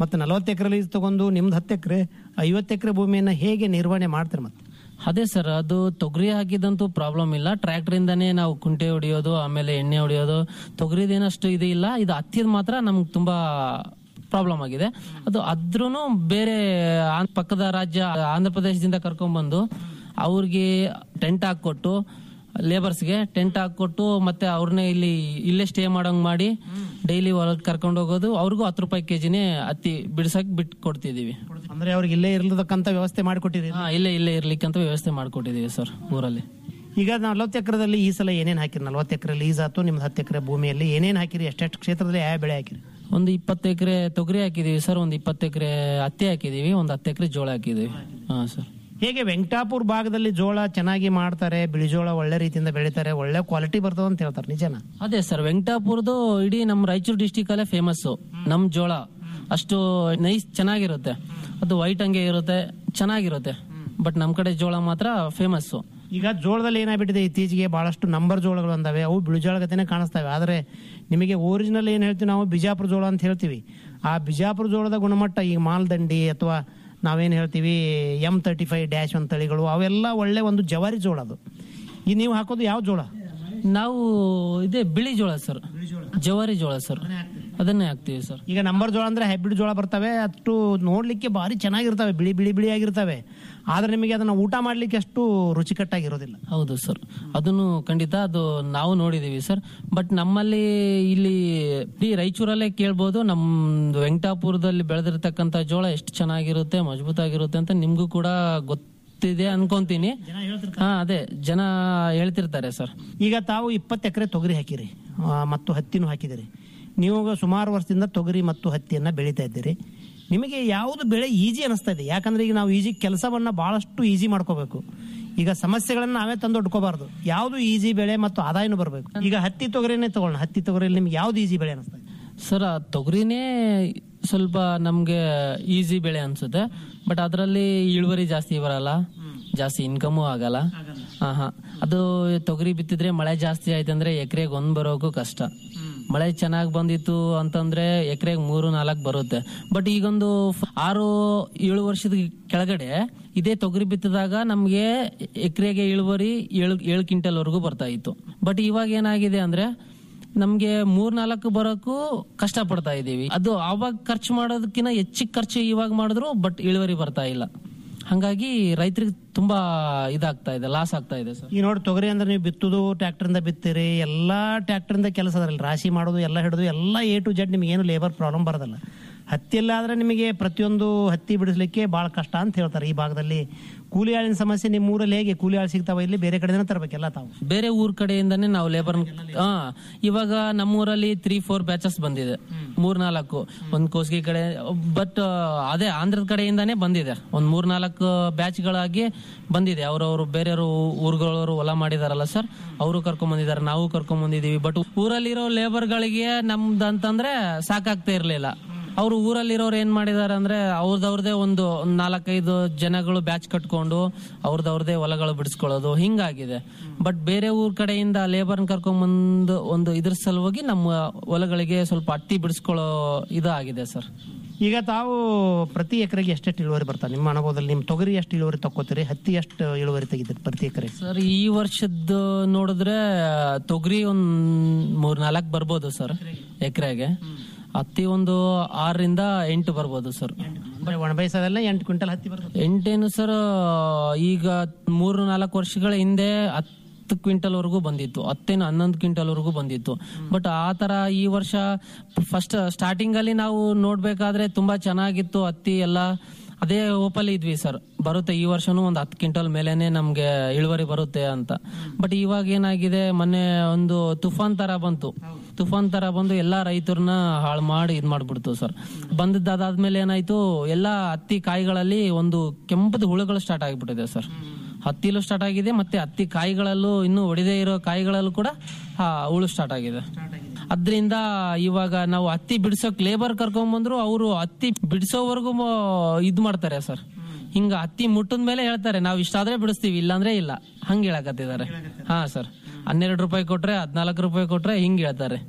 ಮತ್ತು ನಲವತ್ತು ಎಕರೆ ಲೀಸ್ ತಗೊಂಡು ನಿಮ್ದು ಹತ್ತು ಎಕರೆ ಐವತ್ತು ಎಕರೆ ಭೂಮಿಯನ್ನು ಹೇಗೆ ನಿರ್ವಹಣೆ ಮಾಡ್ತೀರಿ ಮತ್ತೆ ಅದೇ ಸರ್ ಅದು ತೊಗರಿ ಹಾಕಿದಂತೂ ಪ್ರಾಬ್ಲಮ್ ಇಲ್ಲ ಟ್ರ್ಯಾಕ್ಟರ್ ಇಂದಾನೇ ನಾವು ಕುಂಟೆ ಹೊಡಿಯೋದು ಆಮೇಲೆ ಎಣ್ಣೆ ಹೊಡಿಯೋದು ತೊಗರಿದೇನಷ್ಟು ಇದು ಇಲ್ಲ ಇದು ಹತ್ತಿದ ಮಾತ್ರ ನಮ್ಗೆ ತುಂಬಾ ಪ್ರಾಬ್ಲಮ್ ಆಗಿದೆ ಅದು ಅದ್ರೂ ಬೇರೆ ಆಂಧ್ರ- ಪಕ್ಕದ ರಾಜ್ಯ ಆಂಧ್ರ ಪ್ರದೇಶದಿಂದ ಕರ್ಕೊಂಡ್ಬಂದು ಅವ್ರಿಗೆ ಟೆಂಟ್ ಹಾಕೊಟ್ಟು ಲೇಬರ್ಸ್ಗೆ ಟೆಂಟ್ ಹಾಕೊಟ್ಟು ಮತ್ತೆ ಅವ್ರನ್ನೇ ಇಲ್ಲಿ ಇಲ್ಲೇ ಸ್ಟೇ ಮಾಡಂಗ್ ಮಾಡಿ ಡೈಲಿ ಹೊರಗೆ ಕರ್ಕೊಂಡು ಹೋಗೋದು ಅವ್ರಿಗೂ ಹತ್ತು ರೂಪಾಯಿ ಕೆಜಿನೇ ಹತ್ತಿ ಬಿಡ್ಸಕ್ ಬಿಟ್ಟು ಕೊಡ್ತಿದೀವಿ ಅಂದ್ರೆ ಅವ್ರಿಗೆ ಇಲ್ಲೇ ಇರ್ಲದಕ್ಕಂತ ವ್ಯವಸ್ಥೆ ಮಾಡಿಕೊಟ್ಟಿರಿ ಹಾ ಇಲ್ಲೇ ಇಲ್ಲೇ ಇರ್ಲಿಕ್ಕಂತ ವ್ಯವಸ್ಥೆ ಮಾಡ್ಕೊಟ್ಟಿದೀವಿ ಸರ್ ಊರಲ್ಲಿ ಈಗ ನಲವತ್ತು ಎಕರೆದಲ್ಲಿ ಈ ಸಲ ಏನೇನು ಹಾಕಿರಿ ನಲವತ್ತು ಎಕರೆ ಲೀಸ್ ಆಯ್ತು ನಿಮ್ದು ಹತ್ತು ಎಕರೆ ಭೂಮಿಯಲ್ಲಿ ಏನೇನು ಹಾಕಿರಿ ಎಷ್ಟೆಷ್ಟು ಕ್ಷೇತ್ರದಲ್ಲಿ ಯಾವ ಬೆಳೆ ಹಾಕಿರಿ ಒಂದು ಇಪ್ಪತ್ತು ಎಕರೆ ತೊಗರಿ ಹಾಕಿದೀವಿ ಸರ್ ಒಂದು ಇಪ್ಪತ್ತು ಎಕರೆ ಹತ್ತಿ ಹಾಕಿದೀವಿ ಒಂದು ಹತ್ತು ಎಕರೆ ಜೋಳ ಹಾಕಿದೀವಿ ಹಾ ಸರ್ ಹೇಗೆ ವೆಂಕಟಾಪುರ ಭಾಗದಲ್ಲಿ ಜೋಳ ಚೆನ್ನಾಗಿ ಮಾಡ್ತಾರೆ ಬಿಳಿ ಜೋಳ ಒಳ್ಳೆ ರೀತಿಯಿಂದ ಬೆಳಿತಾರೆ ಒಳ್ಳೆ ಕ್ವಾಲಿಟಿ ಬರ್ತದೆ ಅಂತ ಹೇಳ್ತಾರೆ ನಿಜನಾ ಅದೇ ಸರ್ ವೆಂಕಟಾಪುರದು ಇಡೀ ನಮ್ಮ ರಾಯಚೂರು ಡಿಸ್ಟಿಕ್ ಅಲ್ಲೇ ಫೇಮಸ್ ನಮ್ ಜೋಳ ಅಷ್ಟು ನೈಸ್ ಚೆನ್ನಾಗಿರುತ್ತೆ ಅದು ವೈಟ್ ಹಂಗೆ ಇರುತ್ತೆ ಚೆನ್ನಾಗಿರುತ್ತೆ ಬಟ್ ನಮ್ ಕಡೆ ಜೋಳ ಮಾತ್ರ ಫೇಮಸ್ ಈಗ ಜೋಳದಲ್ಲಿ ಏನಾಗ್ಬಿಟ್ಟಿದೆ ಇತ್ತೀಚೆಗೆ ಬಹಳಷ್ಟು ನಂಬರ್ ಜೋಳಗಳು ಬಂದಾವೆ ಅವು ಬಿಳಿಜೋಳ ಗತೆನೆ ಕಾಣಿಸ್ತವೆ ಆದರೆ ನಿಮಗೆ ಒರಿಜಿನಲ್ ಏನು ಹೇಳ್ತೀವಿ ನಾವು ಬಿಜಾಪುರ ಜೋಳ ಅಂತ ಹೇಳ್ತೀವಿ ಆ ಬಿಜಾಪುರ ಜೋಳದ ಗುಣಮಟ್ಟ ಈಗ ಮಾಲ್ದಂಡಿ ಅಥವಾ ನಾವೇನು ಹೇಳ್ತೀವಿ M thirty five dash one ತಳಿಗಳು ಅವೆಲ್ಲ ಒಳ್ಳೆ ಒಂದು ಜವಾರಿ ಜೋಳ ಅದು ಈ ನೀವು ಹಾಕೋದು ಯಾವ ಜೋಳ ನಾವು ಇದೇ ಬಿಳಿ ಜೋಳ ಸರ್ ಜವಾರಿ ಜೋಳ ಸರ್ ಅದನ್ನೇ ಹಾಕ್ತೀವಿ ಸರ್ ಈಗ ನಂಬರ್ ಜೋಳ ಅಂದ್ರೆ ಹೈಬ್ರಿಡ್ ಜೋಳ ಬರ್ತವೆ ಅಷ್ಟು ನೋಡ್ಲಿಕ್ಕೆ ಭಾರಿ ಚೆನ್ನಾಗಿರ್ತವೆ ಬಿಳಿ ಬಿಳಿ ಬಿಳಿ ಆಗಿರ್ತವೆ ಆದ್ರೆ ನಿಮಗೆ ಅದನ್ನ ಊಟ ಮಾಡ್ಲಿಕ್ಕೆ ಅಷ್ಟು ರುಚಿಕಟ್ಟಾಗಿರೋದಿಲ್ಲ ಹೌದು ಸರ್ ಅದನ್ನು ಖಂಡಿತ ಅದು ನಾವು ನೋಡಿದೀವಿ ಸರ್ ಬಟ್ ನಮ್ಮಲ್ಲಿ ಇಲ್ಲಿ ಇಡೀ ರಾಯಚೂರಲ್ಲೇ ಕೇಳ್ಬೋದು ನಮ್ ವೆಂಕಟಾಪುರದಲ್ಲಿ ಬೆಳೆದಿರ್ತಕ್ಕಂಥ ಜೋಳ ಎಷ್ಟು ಚೆನ್ನಾಗಿರುತ್ತೆ ಮಜಬೂತಾಗಿರುತ್ತೆ ಅಂತ ನಿಮ್ಗೂ ಕೂಡ ಗೊತ್ತಿದೆ ಅನ್ಕೊಂತೀನಿ ಹಾ ಅದೇ ಜನ ಹೇಳ್ತಿರ್ತಾರೆ ಸರ್ ಈಗ ತಾವು ಇಪ್ಪತ್ತು ಎಕರೆ ತೊಗರಿ ಹಾಕಿರಿ ಆ, ಮತ್ತು ಹತ್ತಿನೂ ಹಾಕಿದಿರಿ ನೀವು ಸುಮಾರು ವರ್ಷದಿಂದ ತೊಗರಿ ಮತ್ತು ಹತ್ತಿಯನ್ನ ಬೆಳೀತಾ ಇದ್ದೀರಿ ನಿಮಗೆ ಯಾವುದು ಬೆಳೆ ಈಜಿ ಅನಿಸ್ತಾ ಇದೆ ಯಾಕಂದ್ರೆ ಈಗ ನಾವು ಈಜಿ ಕೆಲಸವನ್ನ ಬಹಳಷ್ಟು ಈಜಿ ಮಾಡ್ಕೋಬೇಕು ಈಗ ಸಮಸ್ಯೆಗಳನ್ನ ನಾವೇ ತಂದು ಒಡ್ಕೋಬಾರ್ದು ಯಾವುದು ಈಜಿ ಬೆಳೆ ಮತ್ತು ಆದಾಯನೂ ಬರಬೇಕು ಈಗ ಹತ್ತಿ ತೊಗರಿನೇ ತಗೊಳ್ಳೋಣ ಹತ್ತಿ ತೊಗರಿಯಲ್ಲಿ ನಿಮ್ಗೆ ಯಾವ್ದು ಈಜಿ ಬೆಳೆ ಅನಿಸ್ತಾ ಇದೆ ಸರ್ ಆ ತೊಗರಿನೇ ಸ್ವಲ್ಪ ನಮ್ಗೆ ಈಸಿ ಬೆಳೆ ಅನ್ಸುತ್ತೆ ಬಟ್ ಅದರಲ್ಲಿ ಇಳುವರಿ ಜಾಸ್ತಿ ಬರಲ್ಲ ಜಾಸ್ತಿ ಇನ್ಕಮು ಆಗಲ್ಲ ಹಾ ಹಾ ಅದು ತೊಗರಿ ಬಿತ್ತಿದ್ರೆ ಮಳೆ ಜಾಸ್ತಿ ಆಯ್ತಂದ್ರೆ ಎಕರೆಗೆ ಒಂದ್ ಬರೋಕು ಕಷ್ಟ ಮಳೆ ಚೆನ್ನಾಗಿ ಬಂದಿತ್ತು ಅಂತಂದ್ರೆ ಎಕರೆಗೆ ಮೂರು ನಾಲ್ಕು ಬರುತ್ತೆ ಬಟ್ ಈಗೊಂದು ಫ- ಆರು ಏಳು ವರ್ಷದ ಕೆಳಗಡೆ ಇದೇ ತೊಗರಿ ಬಿತ್ತಿದಾಗ ನಮ್ಗೆ ಎಕರೆಗೆ ಇಳುವರಿ ಏಳು ಏಳು ಕ್ವಿಂಟಲ್ ವರೆಗೂ ಬರ್ತಾ ಇತ್ತು ಬಟ್ ಇವಾಗ ಏನಾಗಿದೆ ಅಂದ್ರೆ ನಮ್ಗೆ ಮೂರ್ ನಾಲ್ಕು ಬರೋಕ್ಕೂ ಕಷ್ಟ ಪಡ್ತಾ ಇದೀವಿ ಅದು ಅವಾಗ ಖರ್ಚು ಮಾಡೋದಕ್ಕಿಂತ ಹೆಚ್ಚಿಗೆ ಖರ್ಚು ಇವಾಗ ಮಾಡಿದ್ರು ಬಟ್ ಇಳುವರಿ ಬರ್ತಾ ಇಲ್ಲ ಹಂಗಾಗಿ ರೈತರಿಗೆ ತುಂಬಾ ಇದಾಗ್ತಾ ಇದೆ ಲಾಸ್ ಆಗ್ತಾ ಇದೆ ಸರ್ ಈಗ ನೋಡಿ ತೊಗರಿ ಅಂದ್ರೆ ನೀವು ಬಿತ್ತುದು ಟ್ರ್ಯಾಕ್ಟರಿಂದ ಬಿತ್ತೀರಿ ಎಲ್ಲಾ ಟ್ರ್ಯಾಕ್ಟರಿಂದ ಕೆಲಸ ಅದರಲ್ಲಿ ರಾಶಿ ಮಾಡೋದು ಎಲ್ಲ ಹಿಡಿದು ಎಲ್ಲ ಎ ಟು ಜೆಡ್ ನಿಮಗೆ ಏನು ಲೇಬರ್ ಪ್ರಾಬ್ಲಮ್ ಬರೋದಿಲ್ಲ ಹತ್ತಿಯಲ್ಲಾದ್ರೆ ನಿಮಗೆ ಪ್ರತಿಯೊಂದು ಹತ್ತಿ ಬಿಡಿಸ್ಲಿಕ್ಕೆ ಬಹಳ ಕಷ್ಟ ಅಂತ ಹೇಳ್ತಾರೆ ಈ ಭಾಗದಲ್ಲಿ ಕೂಲಿ ಆಳಿನ ಸಮಸ್ಯೆ ನಿಮ್ಮ ಊರಲ್ಲಿ ಹೇಗೆ ಕೂಲಿ ಆಳು ಸಿಗ್ತಾವ ಇಲ್ಲಿ ಬೇರೆ ಕಡೆನೇ ತರಬೇಕೆಲ್ಲ ತಾವು ಬೇರೆ ಊರ್ ಕಡೆಯಿಂದಾನೇ ನಾವು ಲೇಬರ್ ಹಾ ಇವಾಗ ನಮ್ಮೂರಲ್ಲಿ ತ್ರೀ ಫೋರ್ ಬ್ಯಾಚಸ್ ಬಂದಿದೆ ಮೂರ್ ನಾಲ್ಕು ಒಂದ್ ಕೋಸ್ಗಿ ಕಡೆ ಬಟ್ ಅದೇ ಆಂಧ್ರದ ಕಡೆಯಿಂದಾನೇ ಬಂದಿದೆ ಒಂದ್ ಮೂರ್ ನಾಲ್ಕು ಬ್ಯಾಚ್ಗಳಾಗಿ ಬಂದಿದೆ ಅವ್ರವ್ರು ಬೇರೆಯವರು ಊರುಗಳವರು ಹೊಲ ಮಾಡಿದಾರಲ್ಲ ಸರ್ ಅವರು ಕರ್ಕೊಂಡ್ ಬಂದಿದ್ದಾರೆ ನಾವು ಕರ್ಕೊಂಡ್ ಬಂದಿದೀವಿ ಬಟ್ ಊರಲ್ಲಿರೋ ಲೇಬರ್ಗಳಿಗೆ ನಮ್ದು ಅಂತಂದ್ರೆ ಸಾಕಾಗ್ತಾ ಇರ್ಲಿಲ್ಲ ಅವರು ಊರಲ್ಲಿರೋರು ಏನ್ ಮಾಡಿದಾರೆ ಅಂದ್ರೆ ಅವ್ರದವ್ರದೇ ಒಂದು ಒಂದ್ ನಾಲ್ಕೈದು ಜನಗಳು ಬ್ಯಾಚ್ ಕಟ್ಕೊಂಡು ಅವ್ರದವ್ರದೇ ಹೊಲಗಳು ಬಿಡಿಸ್ಕೊಳ್ಳೋದು ಹಿಂಗಾಗಿದೆ ಬಟ್ ಬೇರೆ ಊರ್ ಕಡೆಯಿಂದ ಲೇಬರ್ನ ಕರ್ಕೊಂಡ್ಬಂದು ಒಂದು ಇದ್ರ ಸಲುವಾಗಿ ನಮ್ಮ ಹೊಲಗಳಿಗೆ ಸ್ವಲ್ಪ ಹತ್ತಿ ಬಿಡಿಸ್ಕೊಳ್ಳೋ ಇದು ಆಗಿದೆ ಸರ್ ಈಗ ತಾವು ಪ್ರತಿ ಎಕರೆಗೆ ಎಷ್ಟೆಷ್ಟು ಇಳುವರಿ ಬರ್ತಾ ನಿಮ್ಮ ಅನುಭವದಲ್ಲಿ ನಿಮ್ಮ ತೊಗರಿ ಎಷ್ಟು ಇಳುವರಿ ತಕ್ಕೋತೀರಿ ಹತ್ತಿ ಎಷ್ಟು ಇಳುವರಿ ತೆಗಿತೀರಿ ಪ್ರತಿ ಎಕರೆ ಸರ್ ಈ ವರ್ಷದ ನೋಡಿದ್ರೆ ತೊಗರಿ ಒಂದ್ ಮೂರ್ ನಾಲ್ಕು ಬರ್ಬೋದು ಸರ್ ಎಕರೆಗೆ ಹತ್ತಿ ಒಂದು ಆರರಿಂದ ಎಂಟು ಬರ್ಬೋದು ಸರ್ ಒಣ ಬೇಸಾಯದಲ್ಲ ಎಂಟು ಕ್ವಿಂಟಲ್ ಹತ್ತಿ ಬರ್ತದೆ ಎಂಟೇನು ಸರ್ ಈಗ ಮೂರು ನಾಲ್ಕು ವರ್ಷಗಳ ಹಿಂದೆ ಹತ್ತು ಕ್ವಿಂಟಲ್ ವರೆಗೂ ಬಂದಿತ್ತು ಹತ್ತೇನು ಹನ್ನೊಂದು ಕ್ವಿಂಟಲ್ ವರೆಗೂ ಬಂದಿತ್ತು ಬಟ್ ಆ ತರ ಈ ವರ್ಷ ಫಸ್ಟ್ ಸ್ಟಾರ್ಟಿಂಗ್ ಅಲ್ಲಿ ನಾವು ನೋಡ್ಬೇಕಾದ್ರೆ ತುಂಬಾ ಚೆನ್ನಾಗಿತ್ತು ಹತ್ತಿ ಎಲ್ಲ ಅದೇ ಹೋಪಲ್ಲಿ ಇದ್ವಿ ಸರ್ ಬರುತ್ತೆ ಈ ವರ್ಷನೂ ಒಂದು ಹತ್ತು ಕ್ವಿಂಟಲ್ ಮೇಲೆನೆ ನಮ್ಗೆ ಇಳುವರಿ ಬರುತ್ತೆ ಅಂತ ಬಟ್ ಇವಾಗ ಏನಾಗಿದೆ ಮೊನ್ನೆ ಒಂದು ತುಫಾನ್ ತರ ಬಂತು ತುಫಾನ್ ತರ ಬಂದು ಎಲ್ಲಾ ರೈತರನ್ನ ಹಾಳು ಮಾಡಿ ಇದ್ ಮಾಡ್ಬಿಡ್ತು ಸರ್ ಬಂದದ್ದಾದ್ಮೇಲೆ ಏನಾಯ್ತು ಎಲ್ಲಾ ಹತ್ತಿ ಕಾಯಿಗಳಲ್ಲಿ ಒಂದು ಕೆಂಪದ ಹುಳುಗಳು ಸ್ಟಾರ್ಟ್ ಆಗಿಬಿಟ್ಟಿದೆ ಸರ್ ಹತ್ತಿಲೂ ಸ್ಟಾರ್ಟ್ ಆಗಿದೆ ಮತ್ತೆ ಹತ್ತಿ ಕಾಯಿಗಳಲ್ಲೂ ಇನ್ನೂ ಒಡೆದೇ ಇರೋ ಕಾಯಿಗಳಲ್ಲೂ ಕೂಡ ಆ, ಹುಳು ಸ್ಟಾರ್ಟ್ ಆಗಿದೆ ಅದ್ರಿಂದ ಇವಾಗ ನಾವು ಹತ್ತಿ ಬಿಡ್ಸೋಕ್ ಲೇಬರ್ ಕರ್ಕೊಂಡ್ ಬಂದ್ರು ಅವರು ಹತ್ತಿ ಬಿಡಿಸೋವರೆಗೂ ಇದ್ ಮಾಡ್ತಾರೆ ಸರ್ ಹಿಂಗ ಹತ್ತಿ ಮುಟ್ಟದ ಮೇಲೆ ಹೇಳ್ತಾರೆ ನಾವು ಇಷ್ಟಾದ್ರೆ ಬಿಡಿಸ್ತೀವಿ ಇಲ್ಲಾಂದ್ರೆ ಇಲ್ಲ ಹಂಗ ಹೇಳಕತ್ತಿದ್ದಾರೆ ಹಾ ಸರ್ ಹನ್ನೆರಡು ರೂಪಾಯಿ ಕೊಟ್ರೆ ಹದ್ನಾಲ್ಕು ರೂಪಾಯಿ ಕೊಟ್ರೆ ಹಿಂಗ್ ಹೇಳ್ತಾರೆ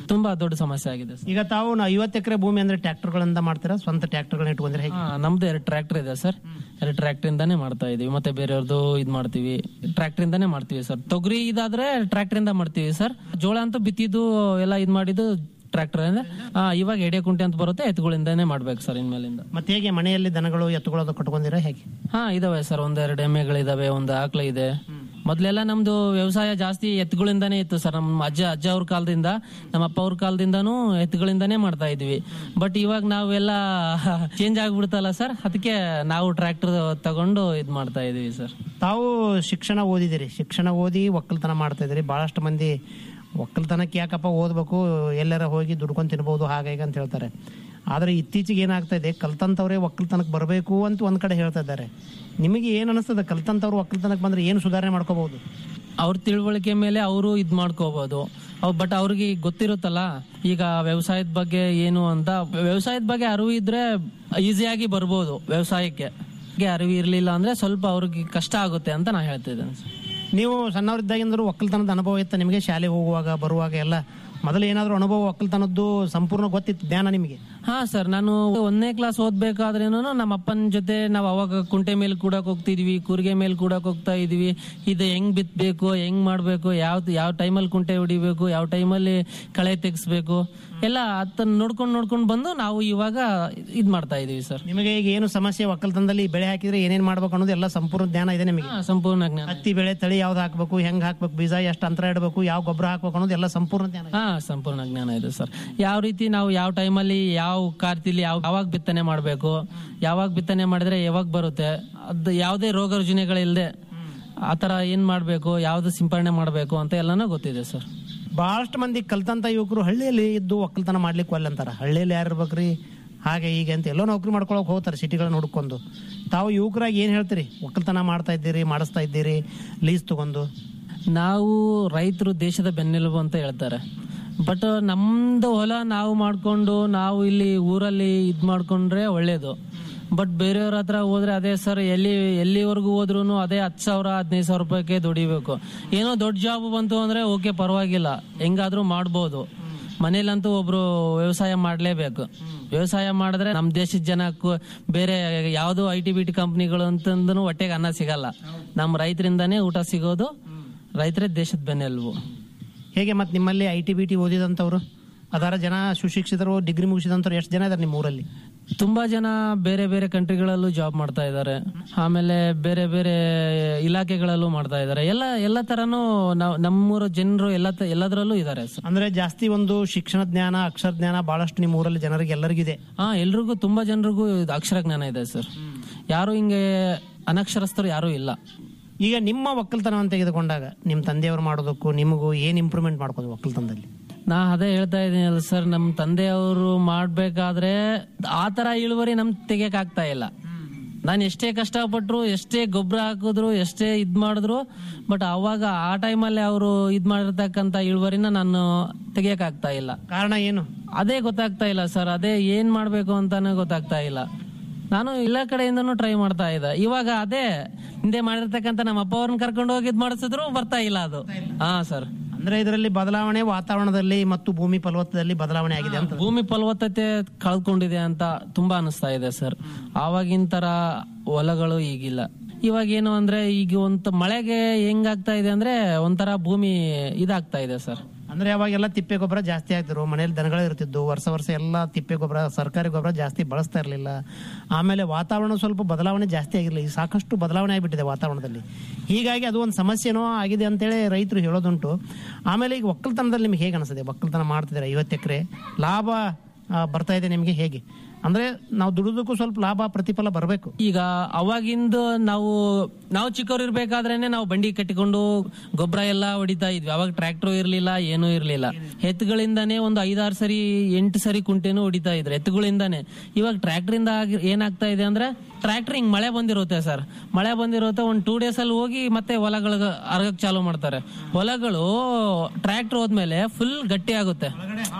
ತುಂಬಾ ದೊಡ್ಡ ಸಮಸ್ಯೆ ಆಗಿದೆ ಸರ್ ಈಗ ತಾವು ಐವತ್ತು ಎಕರೆ ಭೂಮಿ ಅಂದ್ರೆ ಟ್ರ್ಯಾಕ್ಟರ್ಗಳಿಂದ ಮಾಡ್ತೀರಾ ಸ್ವಂತ ಟ್ರ್ಯಾಕ್ಟರ್ಗಳನ್ನ ಇಟ್ಕೊಂಡ್ರೆ ಹೇಗೆ ಹಾ, ನಮ್ದು ಎರಡು ಟ್ರ್ಯಾಕ್ಟರ್ ಇದೆ ಸರ್ ಎರಡು ಟ್ರ್ಯಾಕ್ಟರ್ ಇಂದಾನೇ ಮಾಡ್ತಾ ಇದೀವಿ ಮತ್ತೆ ಬೇರೆಯವ್ರದ್ದು ಇದ್ ಮಾಡ್ತೀವಿ ಟ್ರ್ಯಾಕ್ಟರ್ ಇಂದಾನೇ ಮಾಡ್ತೀವಿ ಸರ್ ತೊಗರಿ ಇದಾದ್ರೆ ಟ್ರ್ಯಾಕ್ಟರ್ ಇಂದ ಮಾಡ್ತೀವಿ ಸರ್ ಜೋಳ ಅಂತೂ ಬಿತ್ತಿದ್ದು ಎಲ್ಲ ಇದ್ ಮಾಡಿದ್ದು ಟ್ರ್ಯಾಕ್ಟರ್ ಆ, ಇವಾಗ ಎಡೆ ಕುಂಟೆ ಅಂತ ಬರುತ್ತೆ ಎತ್ತುಗಳಿಂದಾನೇ ಮಾಡ್ಬೇಕು ಸರ್ ಇನ್ಮೇಲಿಂದ ಮತ್ತೆ ಹೇಗೆ ಮನೆಯಲ್ಲಿ ದನಗಳು ಎತ್ತುಗಳದು ಕಟ್ಕೊಂಡಿರಾ ಹೇಗೆ ಹಾ ಇದಾವೆ ಸರ್ ಒಂದೆರಡು ಎಮ್ಮೆಗಳಿದಾವೆ ಒಂದು ಆಕಳ ಇದೆ ಮೊದ್ಲೆಲ್ಲ ನಮ್ದು ವ್ಯವಸಾಯ ಜಾಸ್ತಿ ಎತ್ತುಗಳಿಂದಾನೇ ಇತ್ತು ಸರ್ ನಮ್ಮ ಅಜ್ಜ ಅಜ್ಜ ಅವ್ರ ಕಾಲದಿಂದ ನಮ್ಮ ಅಪ್ಪ ಅವ್ರ ಕಾಲದಿಂದಾನು ಎತ್ತುಗಳಿಂದಾನೇ ಮಾಡ್ತಾ ಇದ್ವಿ ಬಟ್ ಇವಾಗ ನಾವೆಲ್ಲ ಚೇಂಜ್ ಆಗ್ಬಿಡ್ತಲ್ಲ ಸರ್ ಅದಕ್ಕೆ ನಾವು ಟ್ರ್ಯಾಕ್ಟರ್ ತಗೊಂಡು ಇದ್ ಮಾಡ್ತಾ ಇದೀವಿ ಸರ್ ತಾವು ಶಿಕ್ಷಣ ಓದಿದಿರಿ ಶಿಕ್ಷಣ ಓದಿ ಒಕ್ಕಲ್ತನ ಮಾಡ್ತಾ ಇದ್ರಿ ಬಹಳಷ್ಟು ಮಂದಿ ಒಕ್ಕಲ್ತನಕ್ಕೆ ಯಾಕಪ್ಪ ಓದ್ಬೇಕು ಎಲ್ಲರ ಹೋಗಿ ದುಡ್ಕೊಂಡು ತಿನ್ಬೋದು ಹಾಗೆ ಹೀಗೆ ಅಂತ ಹೇಳ್ತಾರೆ ಆದರೆ ಇತ್ತೀಚೆಗೆ ಏನಾಗ್ತಾ ಇದೆ ಕಲ್ತಂತವ್ರೆ ಒಕ್ಕಲ್ತನಕ್ಕೆ ಬರಬೇಕು ಅಂತ ಒಂದ್ ಕಡೆ ಹೇಳ್ತಾ ಇದ್ದಾರೆ ನಿಮಗೆ ಏನು ಅನಿಸ್ತದೆ ಕಲ್ತಂತವ್ರು ಒಕ್ಕಲ್ತನಕ್ಕೆ ಬಂದ್ರೆ ಏನು ಸುಧಾರಣೆ ಮಾಡ್ಕೋಬಹುದು ಅವ್ರ ತಿಳುವಳಿಕೆ ಮೇಲೆ ಅವರು ಇದ್ ಮಾಡ್ಕೋಬಹುದು ಬಟ್ ಅವ್ರಿಗೆ ಗೊತ್ತಿರುತ್ತಲ್ಲ ಈಗ ವ್ಯವಸಾಯದ ಬಗ್ಗೆ ಏನು ಅಂತ ವ್ಯವಸಾಯದ ಬಗ್ಗೆ ಅರಿವು ಇದ್ರೆ ಈಸಿಯಾಗಿ ಬರ್ಬೋದು ವ್ಯವಸಾಯಕ್ಕೆ ಗೆ ಅರಿವು ಇರ್ಲಿಲ್ಲ ಅಂದ್ರೆ ಸ್ವಲ್ಪ ಅವ್ರಿಗೆ ಕಷ್ಟ ಆಗುತ್ತೆ ಅಂತ ನಾ ಹೇಳ್ತಿದ್ದೇನೆ ಸರ್. ನೀವು ಸಣ್ಣವರಿದ್ದಾಗಿಂದರೂ ಒಕ್ಕಲ್ತನದ ಅನುಭವ ಇತ್ತ ನಿಮಗೆ ಶಾಲೆ ಹೋಗುವಾಗ ಬರುವಾಗ ಎಲ್ಲ ಮೊದಲು ಏನಾದರೂ ಅನುಭವ ಒಕ್ಕಲ್ತನದ್ದು ಸಂಪೂರ್ಣ ಗೊತ್ತಿತ್ತು ಜ್ಞಾನ ನಿಮಗೆ ಹಾ ಸರ್ ನಾನು ಒಂದನೇ ಕ್ಲಾಸ್ ಓದ್ಬೇಕಾದ್ರೇನು ನಮ್ಮ ಅಪ್ಪನ ಜೊತೆ ನಾವು ಅವಾಗ ಕುಂಟೆ ಮೇಲೆ ಕೂಡಕ್ ಹೋಗ್ತಿದ್ವಿ ಕೂರ್ಗೆ ಮೇಲೆ ಕೂಡಕ್ ಹೋಗ್ತಾ ಇದೀವಿ ಇದು ಹೆಂಗ್ ಬಿತ್ತಬೇಕು ಹೆಂಗ್ ಮಾಡ್ಬೇಕು ಯಾವ ಯಾವ ಟೈಮಲ್ಲಿ ಕುಂಟೆ ಹೊಡಿಬೇಕು ಯಾವ ಟೈಮಲ್ಲಿ ಕಳೆ ತೆಗಿಸ್ಬೇಕು ಎಲ್ಲ ಅದನ್ನ ನೋಡ್ಕೊಂಡು ನೋಡ್ಕೊಂಡು ಬಂದು ನಾವು ಇವಾಗ ಇದ್ ಮಾಡ್ತಾ ಇದೀವಿ ಸರ್ ನಿಮಗೆ ಈಗ ಏನು ಸಮಸ್ಯೆ ಒಕ್ಕಲ್ತನದಲ್ಲಿ ಬೆಳೆ ಹಾಕಿದ್ರೆ ಏನೇನ್ ಮಾಡ್ಬೇಕು ಅನ್ನೋದು ಎಲ್ಲ ಸಂಪೂರ್ಣ ಜ್ಞಾನ ಇದೆ ನಿಮಗೆ ಹಾ, ಸಂಪೂರ್ಣ ಜ್ಞಾನ ಹತ್ತಿ ಬೆಳೆ ತಳಿ ಯಾವ್ದು ಹಾಕ್ಬೇಕು ಹೆಂಗ್ ಹಾಕ್ಬೇಕು ಬೀಜ ಎಷ್ಟು ಅಂತರ ಇಡಬೇಕು ಯಾವ ಗೊಬ್ಬರ ಹಾಕ್ಬೇಕು ಅನ್ನೋದು ಎಲ್ಲ ಸಂಪೂರ್ಣ ಜ್ಞಾನ ಇದೆ. ಹಾ ಸಂಪೂರ್ಣ ಜ್ಞಾನ ಇದೆ ಸರ್ ಯಾವ ರೀತಿ ನಾವು ಯಾವ ಟೈಮಲ್ಲಿ ಯಾವ ಕಾರ್ತಿಲಿ ಯಾವ ಯಾವಾಗ ಬಿತ್ತನೆ ಮಾಡಬೇಕು ಯಾವಾಗ ಬಿತ್ತನೆ ಮಾಡಿದ್ರೆ ಯಾವಾಗ ಬರುತ್ತೆ ಅದು ಯಾವುದೇ ರೋಗ ರುಜಿನಗಳಿಲ್ಲದೆ ಆ ಥರ ಏನ್ ಮಾಡಬೇಕು ಯಾವ್ದು ಸಿಂಪರಣೆ ಮಾಡಬೇಕು ಅಂತ ಎಲ್ಲಾನು ಗೊತ್ತಿದೆ ಸರ್ ಬಹಳಷ್ಟು ಮಂದಿ ಕಲ್ತಂತ ಯುವಕರು ಹಳ್ಳಿಯಲ್ಲಿ ಇದ್ದು ಒಕ್ಕಲ್ತನ ಮಾಡ್ಲಿಕ್ಕೆ ಒಲ್ಲೆ ಅಂತಾರ ಹಳ್ಳಿಯಲ್ಲಿ ಯಾರು ಇರ್ಬೇಕ್ರಿ ಹಾಗೆ ಹೀಗೆ ಅಂತ ಎಲ್ಲೋ ನೌಕರಿ ಮಾಡ್ಕೊಳಕ್ ಹೋಗ್ತಾರೆ ಸಿಟಿಗಳನ್ನ ಹುಡ್ಕೊಂಡು ತಾವು ಯುವಕರಾಗಿ ಏನ್ ಹೇಳ್ತೀರಿ ಒಕ್ಕಲ್ತನ ಮಾಡ್ತಾ ಇದ್ದೀರಿ ಮಾಡಿಸ್ತಾ ಇದ್ದೀರಿ ಲೀಸ್ ತಗೊಂಡು ನಾವು ರೈತರು ದೇಶದ ಬೆನ್ನೆಲುಬು ಅಂತ ಹೇಳ್ತಾರೆ ಬಟ್ ನಮ್ದು ಹೊಲ ನಾವು ಮಾಡ್ಕೊಂಡು ನಾವು ಇಲ್ಲಿ ಊರಲ್ಲಿ ಇದ್ ಮಾಡ್ಕೊಂಡ್ರೆ ಒಳ್ಳೇದು ಬಟ್ ಬೇರೆಯವ್ರ ಹತ್ರ ಹೋದ್ರೆ ಅದೇ ಸರ್ ಎಲ್ಲಿ ಎಲ್ಲಿವರೆಗೂ ಹೋದ್ರು ಅದೇ ಹತ್ತು ಸಾವಿರ ಹದಿನೈದು ಸಾವಿರ ರೂಪಾಯಿಗೆ ದುಡಿಬೇಕು ಏನೋ ದೊಡ್ಡ ಜಾಬ್ ಬಂತು ಅಂದ್ರೆ ಓಕೆ ಪರವಾಗಿಲ್ಲ ಹೆಂಗಾದ್ರೂ ಮಾಡ್ಬೋದು ಮನೇಲಂತೂ ಒಬ್ರು ವ್ಯವಸಾಯ ಮಾಡ್ಲೇಬೇಕು ವ್ಯವಸಾಯ ಮಾಡಿದ್ರೆ ನಮ್ ದೇಶದ ಜನಕ್ಕೂ ಬೇರೆ ಯಾವ್ದು ಐ ಟಿ ಬಿ ಟಿ ಕಂಪ್ನಿಗಳು ಅಂತಂದನು ಹೊಟ್ಟೆಗೆ ಅನ್ನ ಸಿಗಲ್ಲ ನಮ್ಮ ರೈತರಿಂದಾನೇ ಊಟ ಸಿಗೋದು ರೈತರೇ ದೇಶದ ಬೆನ್ನೆಲುಬು ಹೇಗೆ ಮತ್ತೆ ನಿಮ್ಮಲ್ಲಿ ಐ ಟಿ ಬಿ ಟಿ ಓದಿದಂಥವ್ರು ಅದಾರ ಜನ ಸುಶಿಕ್ಷಿತರು ಡಿಗ್ರಿ ಮುಗಿಸಿದಂಥವ್ರು ಎಷ್ಟು ಜನ ಇದಾರೆ ನಿಮ್ಮ ಊರಲ್ಲಿ ತುಂಬಾ ಜನ ಬೇರೆ ಬೇರೆ ಕಂಟ್ರಿಗಳಲ್ಲೂ ಜಾಬ್ ಮಾಡ್ತಾ ಇದ್ದಾರೆ ಆಮೇಲೆ ಬೇರೆ ಬೇರೆ ಇಲಾಖೆಗಳಲ್ಲೂ ಮಾಡ್ತಾ ಇದ್ದಾರೆ ಎಲ್ಲ ಎಲ್ಲ ತರನು ನಾವು ನಮ್ಮೂರ ಜನರು ಎಲ್ಲ ತ- ಎಲ್ಲದರಲ್ಲೂ ಇದ್ದಾರೆ ಸರ್ ಅಂದ್ರೆ ಜಾಸ್ತಿ ಒಂದು ಶಿಕ್ಷಣ ಜ್ಞಾನ ಅಕ್ಷರ ಜ್ಞಾನ ಬಹಳಷ್ಟು ನಿಮ್ಮ ಊರಲ್ಲಿ ಜನರಿಗೆ ಎಲ್ಲರಿಗಿದೆ ಹಾ ಎಲ್ರಿಗೂ ತುಂಬಾ ಜನರಿಗೂ ಇದು ಅಕ್ಷರ ಜ್ಞಾನ ಇದೆ ಸರ್ ಯಾರು ಹಿಂಗೆ ಅನಕ್ಷರಸ್ಥರು ಯಾರು ಇಲ್ಲ ಈಗ ನಿಮ್ಮ ಒಕ್ಕಲ್ತನವನ್ನು ತೆಗೆದುಕೊಂಡಾಗ ನಿಮ್ಮ ತಂದೆಯವರು ಮಾಡೋದಕ್ಕೂ ನಿಮಗೂ ಏನ್ ಇಂಪ್ರೂವ್ಮೆಂಟ್ ಮಾಡ್ಬೋದು ಒಕ್ಕಲ್ತನದಲ್ಲಿ ನಾ ಅದೇ ಹೇಳ್ತಾ ಇದ್ದೀನಲ್ಲ ಸರ್ ನಮ್ಮ ತಂದೆಯವರು ಮಾಡ್ಬೇಕಾದ್ರೆ ಆ ತರ ಇಳುವರಿ ನಮ್ ತೆಗಿಯಕ್ ಆಗ್ತಾ ಇಲ್ಲ ನಾನು ಎಷ್ಟೇ ಕಷ್ಟಪಟ್ರು ಎಷ್ಟೇ ಗೊಬ್ಬರ ಹಾಕಿದ್ರು ಎಷ್ಟೇ ಇದ್ ಮಾಡಿದ್ರು ಬಟ್ ಅವಾಗ ಆ ಟೈಮಲ್ಲಿ ಅವರು ಇದ್ ಮಾಡಿರ್ತಕ್ಕಂತ ಇಳುವರಿನ ನಾನು ತೆಗಿಯಕ್ ಆಗ್ತಾ ಇಲ್ಲ ಕಾರಣ ಏನು ಅದೇ ಗೊತ್ತಾಗ್ತಾ ಇಲ್ಲ ಸರ್ ಅದೇ ಏನ್ ಮಾಡ್ಬೇಕು ಅಂತಾನೆ ಗೊತ್ತಾಗ್ತಾ ಇಲ್ಲ ನಾನು ಎಲ್ಲ ಕಡೆಯಿಂದನೂ ಟ್ರೈ ಮಾಡ್ತಾ ಇದ್ದೆ ಇವಾಗ ಅದೇ ಹಿಂದೆ ಮಾಡಿರ್ತಕ್ಕಂತ ನಮ್ಮ ಅಪ್ಪ ಅವ್ರನ್ನ ಕರ್ಕೊಂಡು ಹೋಗಿ ಇದ್ ಮಾಡಿಸಿದ್ರು ಬರ್ತಾ ಇಲ್ಲ ಅದು ಹಾ ಸರ್ ಅಂದ್ರೆ ಇದರಲ್ಲಿ ಬದಲಾವಣೆ ವಾತಾವರಣದಲ್ಲಿ ಮತ್ತು ಭೂಮಿ ಫಲವತ್ತದಲ್ಲಿ ಬದಲಾವಣೆ ಆಗಿದೆ ಅಂತ ಭೂಮಿ ಫಲವತ್ತತೆ ಕಳ್ಕೊಂಡಿದೆ ಅಂತ ತುಂಬಾ ಅನಿಸ್ತಾ ಇದೆ ಸರ್ ಆವಾಗಿನ ತರ ಹೊಲಗಳು ಈಗಿಲ್ಲ ಇವಾಗ ಏನು ಅಂದ್ರೆ ಈಗ ಒಂದ್ ಮಳೆಗೆ ಹೆಂಗಾಗ್ತಾ ಇದೆ ಅಂದ್ರೆ ಒಂಥರ ಭೂಮಿ ಇದಾಗ್ತಾ ಇದೆ ಸರ್ ಅಂದ್ರೆ ಅವಾಗೆಲ್ಲ ತಿಪ್ಪೆ ಗೊಬ್ಬರ ಜಾಸ್ತಿ ಆಗ್ತಿರು ಮನೇಲಿ ದನಗಳು ಇರ್ತಿದ್ದು ವರ್ಷ ವರ್ಷ ಎಲ್ಲ ತಿಪ್ಪೆ ಗೊಬ್ಬರ ಸರ್ಕಾರಿ ಗೊಬ್ಬರ ಜಾಸ್ತಿ ಬಳಸ್ತಾ ಇರಲಿಲ್ಲ ಆಮೇಲೆ ವಾತಾವರಣ ಸ್ವಲ್ಪ ಬದಲಾವಣೆ ಜಾಸ್ತಿ ಆಗಿರಲಿಲ್ಲ ಈಗ ಸಾಕಷ್ಟು ಬದಲಾವಣೆ ಆಗಿಬಿಟ್ಟಿದೆ ವಾತಾವರಣದಲ್ಲಿ ಹೀಗಾಗಿ ಅದು ಒಂದು ಸಮಸ್ಯೆನೋ ಆಗಿದೆ ಅಂತೇಳಿ ರೈತರು ಹೇಳೋದುಂಟು ಆಮೇಲೆ ಈಗ ಒಕ್ಕಲ್ತನದಲ್ಲಿ ನಿಮ್ಗೆ ಹೇಗೆ ಅನಿಸ್ತದೆ ಒಕ್ಕಲ್ತನ ಮಾಡ್ತಿದ್ದಾರೆ ಐವತ್ತು ಎಕರೆ ಲಾಭ ಆ, ಬರ್ತಾ ಇದೆ ನಿಮಗೆ ಹೇಗೆ ಅಂದ್ರೆ ನಾವು ದುಡಿದಕ್ಕೂ ಸ್ವಲ್ಪ ಲಾಭ ಪ್ರತಿಫಲ ಬರಬೇಕು ಈಗ ಅವಾಗಿಂದ ನಾವು ನಾವು ಚಿಕ್ಕವ್ರು ಇರ್ಬೇಕಾದ್ರೇನೆ ನಾವು ಬಂಡಿ ಕಟ್ಟಿಕೊಂಡು ಗೊಬ್ಬರ ಎಲ್ಲ ಹೊಡಿತಾ ಇದ್ವಿ ಅವಾಗ ಟ್ರ್ಯಾಕ್ಟರ್ ಇರ್ಲಿಲ್ಲ ಏನೂ ಇರ್ಲಿಲ್ಲ ಎತ್ತುಗಳಿಂದಾನೇ ಒಂದು ಐದಾರು ಸರಿ ಎಂಟು ಸರಿ ಕುಂಟೆನೂ ಹೊಡಿತಾ ಇದ್ರು ಎತ್ತುಗಳಿಂದಾನೆ ಇವಾಗ ಟ್ರ್ಯಾಕ್ಟರ್ ಇಂದ ಆಗಿ- ಏನಾಗ್ತಾ ಇದೆ ಅಂದ್ರೆ ಟ್ರ್ಯಾಕ್ಟರ್ ಹಿಂಗ್ ಮಳೆ ಬಂದಿರುತ್ತೆ ಸರ್ ಮಳೆ ಬಂದಿರುತ್ತೆ ಒಂದ್ ಟೂ ಡೇಸ್ ಅಲ್ಲಿ ಹೋಗಿ ಮತ್ತೆ ಹೊಲಗಳಿಗೆ ಅರ್ಗಕ್ ಚಾಲು ಮಾಡ್ತಾರೆ ಹೊಲಗಳು ಟ್ರ್ಯಾಕ್ಟರ್ ಹೋದ್ಮೇಲೆ ಫುಲ್ ಗಟ್ಟಿ ಆಗುತ್ತೆ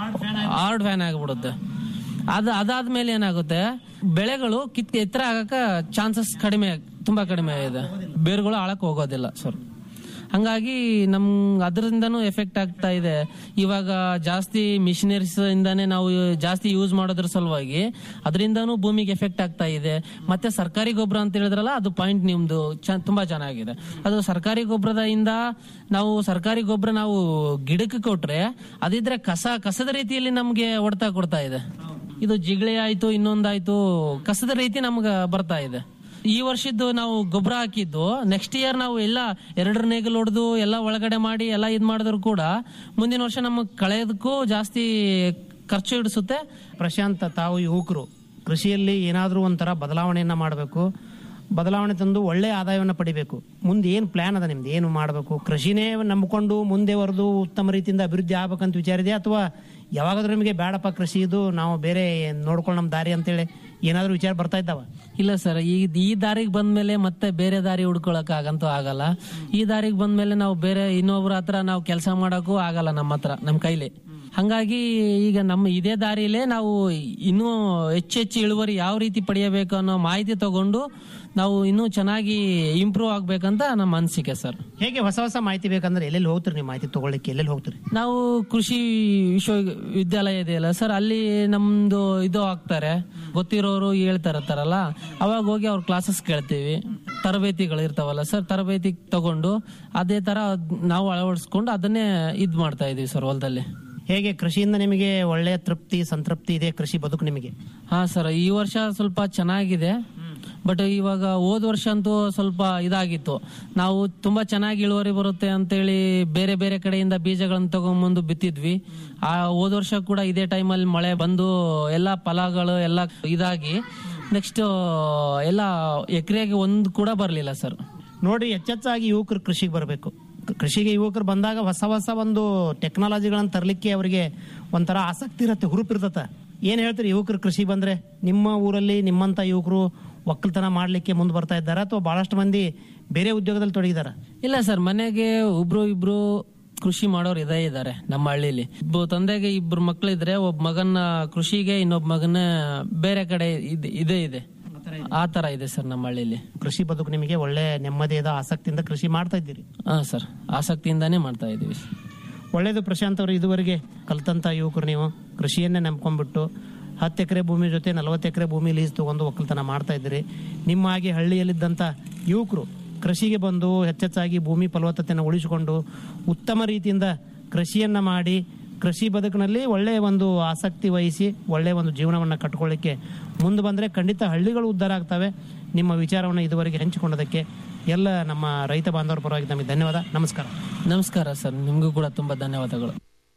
ಹಾರ್ಡ್ ಫ್ಯಾನ್ ಆಗಿಬಿಡುತ್ತೆ ಅದು ಅದಾದ್ಮೇಲೆ ಏನಾಗುತ್ತೆ ಬೆಳೆಗಳು ಕಿತ್ ಎತ್ತರ ಆಗಕ ಚಾನ್ಸಸ್ ಕಡಿಮೆ ತುಂಬಾ ಕಡಿಮೆ ಇದೆ ಬೇರುಗಳು ಆಳಕ್ ಹೋಗೋದಿಲ್ಲ ಸರ್ ಹಂಗಾಗಿ ನಮ್ ಅದರಿಂದನೂ ಎಫೆಕ್ಟ್ ಆಗ್ತಾ ಇದೆ ಇವಾಗ ಜಾಸ್ತಿ ಮಿಷನರೀಸ್ ಇಂದಾನೆ ನಾವು ಜಾಸ್ತಿ ಯೂಸ್ ಮಾಡೋದ್ರ ಸಲುವಾಗಿ ಅದರಿಂದನೂ ಭೂಮಿಗೆ ಎಫೆಕ್ಟ್ ಆಗ್ತಾ ಇದೆ ಮತ್ತೆ ಸರ್ಕಾರಿ ಗೊಬ್ಬರ ಅಂತ ಹೇಳಿದ್ರಲ್ಲ ಅದು ಪಾಯಿಂಟ್ ನಿಮ್ದು ಚ- ತುಂಬಾ ಚೆನ್ನಾಗಿದೆ ಅದು ಸರ್ಕಾರಿ ಗೊಬ್ಬರದ ಇಂದ ನಾವು ಸರ್ಕಾರಿ ಗೊಬ್ಬರ ನಾವು ಗಿಡಕ್ಕೆ ಕೊಟ್ರೆ ಅದಿದ್ರೆ ಕಸ ಕಸದ ರೀತಿಯಲ್ಲಿ ನಮ್ಗೆ ಹೊಡ್ತಾ ಕೊಡ್ತಾ ಇದೆ ಇದು ಜಿಗಳೆ ಆಯ್ತು ಇನ್ನೊಂದಾಯ್ತು ಕಸದ ರೀತಿ ನಮ್ಗೆ ಬರ್ತಾ ಇದೆ ಈ ವರ್ಷದ್ದು ನಾವು ಗೊಬ್ಬರ ಹಾಕಿದ್ದು ನೆಕ್ಸ್ಟ್ ಇಯರ್ ನಾವು ಎಲ್ಲ ಎರಡರ ನೇಗಲ್ ಹೊಡೆದು ಎಲ್ಲ ಒಳಗಡೆ ಮಾಡಿ ಎಲ್ಲ ಇದ್ ಮಾಡಿದ್ರು ಕೂಡ ಮುಂದಿನ ವರ್ಷ ನಮಗೆ ಕಳೆಯೋದಕ್ಕೂ ಜಾಸ್ತಿ ಖರ್ಚು ಹಿಡಿಸುತ್ತೆ ಪ್ರಶಾಂತ ತಾವು ಯುವಕರು ಕೃಷಿಯಲ್ಲಿ ಏನಾದರೂ ಒಂಥರ ಬದಲಾವಣೆಯನ್ನ ಮಾಡಬೇಕು ಬದಲಾವಣೆ ತಂದು ಒಳ್ಳೆ ಆದಾಯವನ್ನು ಪಡಿಬೇಕು ಮುಂದೆ ಏನು ಪ್ಲಾನ್ ಅದ ನಿಮ್ದು ಏನು ಮಾಡಬೇಕು ಕೃಷಿನೇ ನಂಬಿಕೊಂಡು ಮುಂದೆ ವರೆದು ಉತ್ತಮ ರೀತಿಯಿಂದ ಅಭಿವೃದ್ಧಿ ಆಗ್ಬೇಕಂತ ವಿಚಾರ ಇದೆ ಅಥವಾ ಯಾವಾಗಾದ್ರೂ ನಿಮಗೆ ಬೇಡಪ್ಪ ಕೃಷಿ ಇದು ನಾವು ಬೇರೆ ನೋಡ್ಕೊಂಡು ನಮ್ಮ ದಾರಿ ಅಂತೇಳಿ ಏನಾದರೂ ವಿಚಾರ ಬರ್ತಾ ಇದ್ದಾವ ಇಲ್ಲ ಸರ್ ಈ ಈ ದಾರಿಗೆ ಬಂದ್ಮೇಲೆ ಮತ್ತೆ ಬೇರೆ ದಾರಿ ಹುಡ್ಕೊಳಕ್ ಆಗಂತೂ ಆಗಲ್ಲ ಈ ದಾರಿಗೆ ಬಂದ್ಮೇಲೆ ನಾವು ಬೇರೆ ಇನ್ನೊಬ್ರ ಹತ್ರ ನಾವು ಕೆಲಸ ಮಾಡಕ್ಕೂ ಆಗಲ್ಲ ನಮ್ಮ ಹತ್ರ ನಮ್ಮ ಕೈಲಿ ಹಂಗಾಗಿ ಈಗ ನಮ್ಮ ಇದೇ ದಾರಿಲೇ ನಾವು ಇನ್ನೂ ಹೆಚ್ಚು ಹೆಚ್ಚು ಇಳುವರಿ ಯಾವ ರೀತಿ ಪಡೆಯಬೇಕು ಅನ್ನೋ ಮಾಹಿತಿ ತಗೊಂಡು ನಾವು ಇನ್ನೂ ಚೆನ್ನಾಗಿ ಇಂಪ್ರೂವ್ ಆಗ್ಬೇಕಂತ ನಮ್ಮ ಅನಿಸಿಕೆ ಸರ್ ಹೇಗೆ ಹೊಸ ಹೊಸ ಮಾಹಿತಿ ಬೇಕಂದ್ರೆ ಎಲ್ಲೆಲ್ಲಿ ಹೋಗ್ತೀರಿ ನೀವು ಮಾಹಿತಿ ತಗೊಳ್ಳಿಕ್ಕೆ ಎಲ್ಲೆಲ್ಲಿ ಹೋಗ್ತೀರಿ ನಾವು ಕೃಷಿ ವಿಶ್ವವಿದ್ಯಾಲಯ ಇದೆಯಲ್ಲ ಸರ್ ಅಲ್ಲಿ ನಮ್ದು ಇದು ಆಗ್ತಾರೆ ಗೊತ್ತಿರೋರು ಹೇಳ್ತಾರತ್ತಾರಲ್ಲ ಅವಾಗ ಹೋಗಿ ಅವ್ರ ಕ್ಲಾಸಸ್ ಕೇಳ್ತೀವಿ ತರಬೇತಿಗಳು ಇರ್ತಾವಲ್ಲ ಸರ್ ತರಬೇತಿ ತಗೊಂಡು ಅದೇ ತರ ಅದ್ ನಾವು ಅಳವಡಿಸ್ಕೊಂಡು ಅದನ್ನೇ ಇದ್ ಮಾಡ್ತಾ ಇದೀವಿ ಸರ್ ಹೊಲದಲ್ಲಿ ಹೇಗೆ ಕೃಷಿಯಿಂದ ನಿಮಗೆ ಒಳ್ಳೆಯ ತೃಪ್ತಿ ಸಂತೃಪ್ತಿ ಇದೆ ಕೃಷಿ ಬದುಕು ನಿಮಗೆ ಹಾ ಸರ್ ಈ ವರ್ಷ ಸ್ವಲ್ಪ ಚೆನ್ನಾಗಿದೆ ಬಟ್ ಇವಾಗ ಹೋದ ವರ್ಷ ಅಂತೂ ಸ್ವಲ್ಪ ಇದಾಗಿತ್ತು ನಾವು ತುಂಬಾ ಚೆನ್ನಾಗಿ ಇಳುವರಿ ಬರುತ್ತೆ ಅಂತೇಳಿ ಬೇರೆ ಬೇರೆ ಕಡೆಯಿಂದ ಬೀಜಗಳನ್ನ ತಗೊಂಡ್ಬಂದು ಬಿತ್ತಿದ್ವಿ ಆ ಹೋದ ವರ್ಷ ಕೂಡ ಇದೇ ಟೈಮಲ್ಲಿ ಮಳೆ ಬಂದು ಎಲ್ಲ ಫಲಗಳು ಎಲ್ಲ ಇದಾಗಿ ನೆಕ್ಸ್ಟ್ ಎಲ್ಲ ಎಕರೆಗೆ ಒಂದು ಕೂಡ ಬರಲಿಲ್ಲ ಸರ್ ನೋಡಿ ಹೆಚ್ಚೆಚ್ಚಾಗಿ ಯುವಕರು ಕೃಷಿಗೆ ಬರಬೇಕು ಕೃಷಿಗೆ ಯುವಕರು ಬಂದಾಗ ಹೊಸ ಹೊಸ ಒಂದು ಟೆಕ್ನಾಲಜಿಗಳನ್ನ ತರಲಿಕ್ಕೆ ಅವರಿಗೆ ಒಂಥರ ಆಸಕ್ತಿ ಇರುತ್ತೆ ಹುರುಪಿರ್ತತೆ ಏನ್ ಹೇಳ್ತೀರಿ ಯುವಕರು ಕೃಷಿ ಬಂದ್ರೆ ನಿಮ್ಮ ಊರಲ್ಲಿ ನಿಮ್ಮಂತ ಯುವಕರು ಒಕ್ಕಲ್ತನ ಮಾಡ್ಲಿಕ್ಕೆ ಮುಂದೆ ಬರ್ತಾ ಇದ್ದಾರಾ ಅಥವಾ ಬಹಳಷ್ಟು ಮಂದಿ ಬೇರೆ ಉದ್ಯೋಗದಲ್ಲಿ ತೊಡಗಿದಾರ ಇಲ್ಲ ಸರ್ ಮನೆಗೆ ಒಬ್ರು ಇಬ್ರು ಕೃಷಿ ಮಾಡೋರು ಇದೇ ಇದ್ದಾರೆ ನಮ್ಮ ಹಳ್ಳಿಲಿ ಒಬ್ಬ ತಂದೆಗೆ ಇಬ್ರು ಮಕ್ಳು ಇದ್ರೆ ಒಬ್ಬ ಮಗನ ಕೃಷಿಗೆ ಇನ್ನೊಬ್ಬ ಮಗನ ಬೇರೆ ಕಡೆ ಇದ್- ಇದೇ ಇದೆ ಆ ತರ ಇದೆ ಸರ್ ನಮ್ಮ ಹಳ್ಳಿಲಿ ಕೃಷಿ ಬದುಕು ನಿಮಗೆ ಒಳ್ಳೆ ನೆಮ್ಮದಿಯಾದ ಆಸಕ್ತಿಯಿಂದ ಕೃಷಿ ಮಾಡ್ತಾ ಇದ್ದೀರಿ ಹಾ ಸರ್ ಆಸಕ್ತಿಯಿಂದಾನೇ ಮಾಡ್ತಾ ಇದೀವಿ ಒಳ್ಳೇದು ಪ್ರಶಾಂತ್ ಅವರು ಇದುವರೆಗೆ ಕಲ್ತಂತ ಯುವಕರು ನೀವು ಕೃಷಿಯನ್ನೇ ನಂಬ್ಕೊಂಡ್ಬಿಟ್ಟು ಹತ್ತು ಎಕರೆ ಭೂಮಿ ಜೊತೆ ನಲವತ್ತು ಎಕರೆ ಭೂಮಿ ಲೀಸ್ ತಗೊಂಡು ಒಕ್ಕಲ್ತನ ಮಾಡ್ತಾ ಇದ್ದೀರಿ ನಿಮ್ಮ ಹಾಗೆ ಹಳ್ಳಿಯಲ್ಲಿದ್ದಂಥ ಯುವಕರು ಕೃಷಿಗೆ ಬಂದು ಹೆಚ್ಚೆಚ್ಚಾಗಿ ಭೂಮಿ ಫಲವತ್ತತೆಯನ್ನು ಉಳಿಸಿಕೊಂಡು ಉತ್ತಮ ರೀತಿಯಿಂದ ಕೃಷಿಯನ್ನ ಮಾಡಿ ಕೃಷಿ ಬದುಕಿನಲ್ಲಿ ಒಳ್ಳೆಯ ಒಂದು ಆಸಕ್ತಿ ವಹಿಸಿ ಒಳ್ಳೆಯ ಒಂದು ಜೀವನವನ್ನು ಕಟ್ಕೊಳ್ಳಿಕ್ಕೆ ಮುಂದೆ ಬಂದರೆ ಖಂಡಿತ ಹಳ್ಳಿಗಳು ಉದ್ಧಾರ ಆಗ್ತವೆ ನಿಮ್ಮ ವಿಚಾರವನ್ನು ಇದುವರೆಗೆ ಹಂಚಿಕೊಂಡದಕ್ಕೆ ಎಲ್ಲ ನಮ್ಮ ರೈತ ಬಾಂಧವರ ಪರವಾಗಿ ನಮಗೆ ಧನ್ಯವಾದ ನಮಸ್ಕಾರ ನಮಸ್ಕಾರ ಸರ್ ನಿಮಗೂ ಕೂಡ ತುಂಬಾ ಧನ್ಯವಾದಗಳು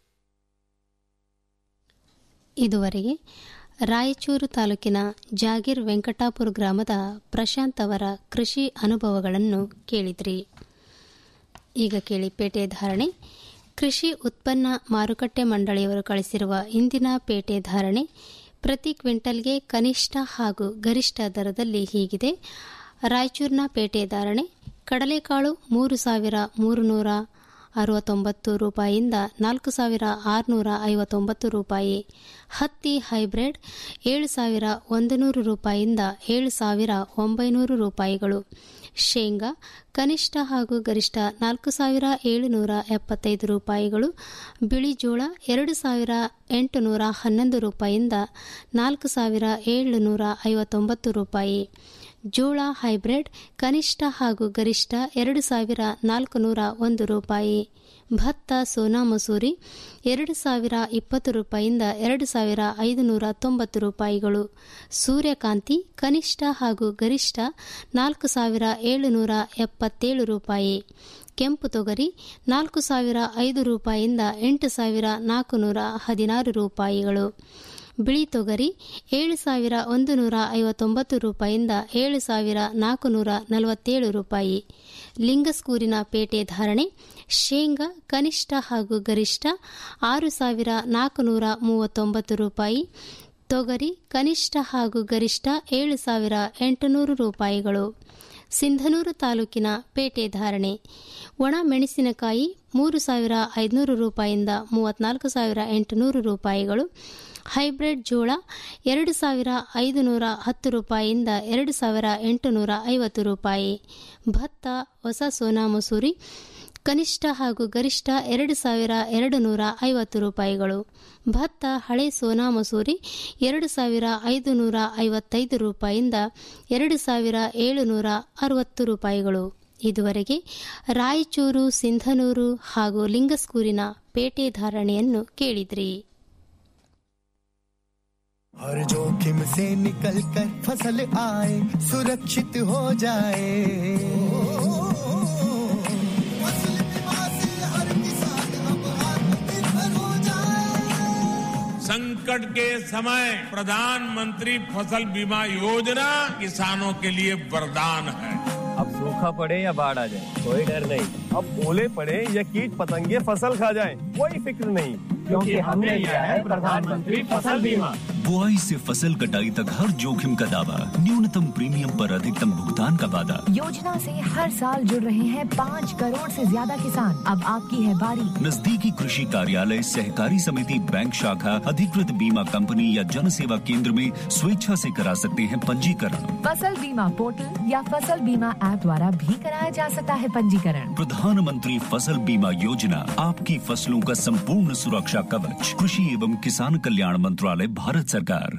ಇದುವರೆಗೆ ರಾಯಚೂರು ತಾಲೂಕಿನ ಜಾಗೀರ್ ವೆಂಕಟಾಪುರ ಗ್ರಾಮದ ಪ್ರಶಾಂತ್ ಅವರ ಕೃಷಿ ಅನುಭವಗಳನ್ನು ಕೇಳಿದ್ರಿ ಈಗ ಕೇಳಿ ಪೇಟೆ ಧಾರಣೆ ಕೃಷಿ ಉತ್ಪನ್ನ ಮಾರುಕಟ್ಟೆ ಮಂಡಳಿಯವರು ಕಳಿಸಿರುವ ಇಂದಿನ ಪೇಟೆ ಧಾರಣೆ ಪ್ರತಿ ಕ್ವಿಂಟಲ್ಗೆ ಕನಿಷ್ಠ ಹಾಗೂ ಗರಿಷ್ಠ ದರದಲ್ಲಿ ಹೀಗಿದೆ ರಾಯಚೂರಿನ ಪೇಟೆ ಧಾರಣೆ ಕಡಲೆಕಾಳು ಮೂರು ಸಾವಿರ ಮೂರು ನೂರ ಅರವತ್ತೊಂಬತ್ತು ರೂಪಾಯಿಯಿಂದ ನಾಲ್ಕು ಸಾವಿರ ಆರುನೂರ ಐವತ್ತೊಂಬತ್ತು ರೂಪಾಯಿ ಹತ್ತಿ ಹೈಬ್ರಿಡ್ ಏಳು ಸಾವಿರ ಒಂದು ನೂರು ರೂಪಾಯಿಯಿಂದ ಏಳು ಸಾವಿರ ಒಂಬೈನೂರು ರೂಪಾಯಿಗಳು ಶೇಂಗಾ ಕನಿಷ್ಠ ಹಾಗೂ ಗರಿಷ್ಠ ನಾಲ್ಕು ಸಾವಿರ ಏಳುನೂರ ಎಪ್ಪತ್ತೈದು ರೂಪಾಯಿಗಳು ಬಿಳಿ ಜೋಳ ಎರಡು ಸಾವಿರ ಎಂಟುನೂರ ಹನ್ನೊಂದು ರೂಪಾಯಿಯಿಂದ ನಾಲ್ಕು ಸಾವಿರ ಏಳುನೂರ ಐವತ್ತೊಂಬತ್ತು ರೂಪಾಯಿ ಜೋಳ ಹೈಬ್ರಿಡ್ ಕನಿಷ್ಠ ಹಾಗೂ ಗರಿಷ್ಠ ಎರಡು ಸಾವಿರ ನಾಲ್ಕು ನೂರ ಒಂದು ರೂಪಾಯಿ ಭತ್ತ ಸೋನಾ ಮಸೂರಿ ಎರಡು ಸಾವಿರ ಇಪ್ಪತ್ತು ರೂಪಾಯಿಯಿಂದ ಎರಡು ಸಾವಿರ ಐದುನೂರ ತೊಂಬತ್ತು ರೂಪಾಯಿಗಳು ಸೂರ್ಯಕಾಂತಿ ಕನಿಷ್ಠ ಹಾಗೂ ಗರಿಷ್ಠ ನಾಲ್ಕು ಸಾವಿರ ಏಳುನೂರ ಎಪ್ಪತ್ತೇಳು ರೂಪಾಯಿ ಕೆಂಪು ತೊಗರಿ ನಾಲ್ಕು ಸಾವಿರ ಐದು ರೂಪಾಯಿಯಿಂದ ಎಂಟು ಸಾವಿರ ನಾಲ್ಕುನೂರ ಹದಿನಾರು ರೂಪಾಯಿಗಳು ಬಿಳಿ ತೊಗರಿ ಏಳು ಸಾವಿರ ಒಂದು ನೂರ ಐವತ್ತೊಂಬತ್ತು ರೂಪಾಯಿಯಿಂದ ಏಳು ಸಾವಿರ ನಾಲ್ಕುನೂರ ನಲವತ್ತೇಳು ರೂಪಾಯಿ ಲಿಂಗಸ್ಕೂರಿನ ಪೇಟೆ ಧಾರಣೆ ಶೇಂಗಾ ಕನಿಷ್ಠ ಹಾಗೂ ಗರಿಷ್ಠ ಆರು ಸಾವಿರ ನಾಲ್ಕುನೂರ ಮೂವತ್ತೊಂಬತ್ತು ರೂಪಾಯಿ ತೊಗರಿ ಕನಿಷ್ಠ ಹಾಗೂ ಗರಿಷ್ಠ ಏಳು ಸಾವಿರ ಎಂಟುನೂರು ರೂಪಾಯಿಗಳು ಸಿಂಧನೂರು ತಾಲೂಕಿನ ಪೇಟೆ ಧಾರಣೆ ಒಣ ಮೆಣಸಿನಕಾಯಿ ಮೂರು ಸಾವಿರ ಐದುನೂರು ರೂಪಾಯಿಯಿಂದ ಮೂವತ್ನಾಲ್ಕು ಸಾವಿರ ಎಂಟುನೂರು ರೂಪಾಯಿಗಳು ಹೈಬ್ರಿಡ್ ಜೋಳ ಎರಡು ಸಾವಿರ ಐದು ನೂರ ಹತ್ತು ರೂಪಾಯಿಯಿಂದ ಎರಡು ಸಾವಿರ ಎಂಟುನೂರ ಐವತ್ತು ರೂಪಾಯಿ ಭತ್ತ ಹೊಸ ಸೋನಾ ಮಸೂರಿ ಕನಿಷ್ಠ ಹಾಗೂ ಗರಿಷ್ಠ ಎರಡು ಸಾವಿರ ಎರಡು ನೂರ ಐವತ್ತು ರೂಪಾಯಿಗಳು ಭತ್ತ ಹಳೆ ಸೋನಾ ಮಸೂರಿ ಎರಡು ಸಾವಿರ ಐದು ನೂರ ಐವತ್ತೈದು ರೂಪಾಯಿಯಿಂದ ಎರಡು ಸಾವಿರ ಏಳುನೂರ ಅರವತ್ತು ರೂಪಾಯಿಗಳು ಇದುವರೆಗೆ ರಾಯಚೂರು ಸಿಂಧನೂರು ಹಾಗೂ ಲಿಂಗಸ್ಕೂರಿನ ಪೇಟೆ ಧಾರಣೆಯನ್ನು ಕೇಳಿದ್ರಿ हर जोखिम से निकल कर फसल आए सुरक्षित हो जाए फसल बीमा से हर किसान अब आत्मनिर्भर हो जाए संकट के समय प्रधानमंत्री फसल बीमा योजना किसानों के लिए वरदान है अब सूखा पड़े या बाढ़ आ जाए कोई डर नहीं अब ओले पड़े या कीट पतंगे फसल खा जाए कोई फिक्र नहीं क्योंकि हमने लिया है प्रधानमंत्री फसल बीमा बुआई से फसल कटाई तक हर जोखिम का दावा न्यूनतम प्रीमियम पर अधिकतम भुगतान का वादा योजना से हर साल जुड़ रहे हैं पाँच करोड़ से ज्यादा किसान अब आपकी है बारी नजदीकी कृषि कार्यालय सहकारी समिति बैंक शाखा अधिकृत बीमा कंपनी या जन सेवा केंद्र में स्वेच्छा से करा सकते हैं पंजीकरण फसल बीमा पोर्टल या फसल बीमा ऐप द्वारा भी कराया जा सकता है पंजीकरण प्रधानमंत्री फसल बीमा योजना आपकी फसलों का संपूर्ण सुरक्षा कवच कृषि एवं किसान कल्याण मंत्रालय भारत सरकार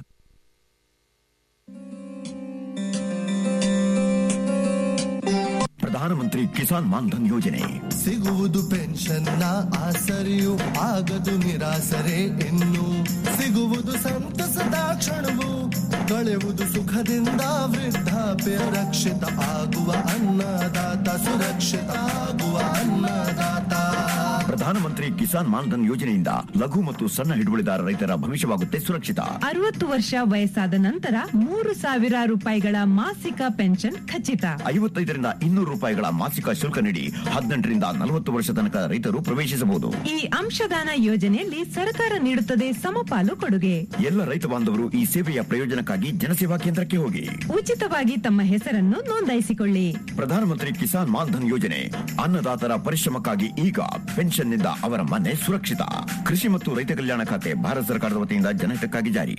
ಪ್ರಧಾನಮಂತ್ರಿ ಕಿಸಾನ್ ಮಾನ್ಧನ್ ಯೋಜನೆ ಸಿಗುವುದು ಪೆನ್ಷನ್ನ ಆಸರೆಯು ಆಗದು ನಿರಾಸರೆ ಇನ್ನು ಸಿಗುವುದು ಸಂತಸದ ಕ್ಷಣವು ಕಳೆಯುವುದು ಸುಖದಿಂದ ವೃದ್ಧಾಪ್ಯ ರಕ್ಷಿತ ಆಗುವ ಅನ್ನದಾತ ಸುರಕ್ಷಿತ ಆಗುವ ಅನ್ನದಾತ ಪ್ರಧಾನಮಂತ್ರಿ ಕಿಸಾನ್ ಮಾನ್ಧನ್ ಯೋಜನೆಯಿಂದ ಲಘು ಮತ್ತು ಸಣ್ಣ ಹಿಡುವಳಿದಾರ ರೈತರ ಭವಿಷ್ಯವಾಗುತ್ತೆ ಸುರಕ್ಷಿತ ಅರವತ್ತು ವರ್ಷ ವಯಸ್ಸಾದ ನಂತರ ಮೂರು ಸಾವಿರ ರೂಪಾಯಿಗಳ ಮಾಸಿಕ ಪೆನ್ಷನ್ ಖಚಿತ ಐವತ್ತೈದರಿಂದ ಇನ್ನೂರು ರೂಪಾಯಿಗಳ ಮಾಸಿಕ ಶುಲ್ಕ ನೀಡಿ ಹದಿನೆಂಟರಿಂದ ನಲವತ್ತು ವರ್ಷ ತನಕ ರೈತರು ಪ್ರವೇಶಿಸಬಹುದು ಈ ಅಂಶದಾನ ಯೋಜನೆಯಲ್ಲಿ ಸರ್ಕಾರ ನೀಡುತ್ತದೆ ಸಮಪಾಲು ಕೊಡುಗೆ ಎಲ್ಲ ರೈತ ಬಾಂಧವರು ಈ ಸೇವೆಯ ಪ್ರಯೋಜನಕ್ಕಾಗಿ ಜನಸೇವಾ ಕೇಂದ್ರಕ್ಕೆ ಹೋಗಿ ಉಚಿತವಾಗಿ ತಮ್ಮ ಹೆಸರನ್ನು ನೋಂದಾಯಿಸಿಕೊಳ್ಳಿ ಪ್ರಧಾನಮಂತ್ರಿ ಕಿಸಾನ್ ಮಾನ್ಧನ್ ಯೋಜನೆ ಅನ್ನದಾತರ ಪರಿಶ್ರಮಕ್ಕಾಗಿ ಈಗ ಪೆನ್ಷನ್ನಿಂದ ಅವರ ಮನೆ ಸುರಕ್ಷಿತ ಕೃಷಿ ಮತ್ತು ರೈತ ಕಲ್ಯಾಣ ಖಾತೆ ಭಾರತ ಸರ್ಕಾರದ ವತಿಯಿಂದ ಜನಹಿತಕ್ಕಾಗಿ ಜಾರಿ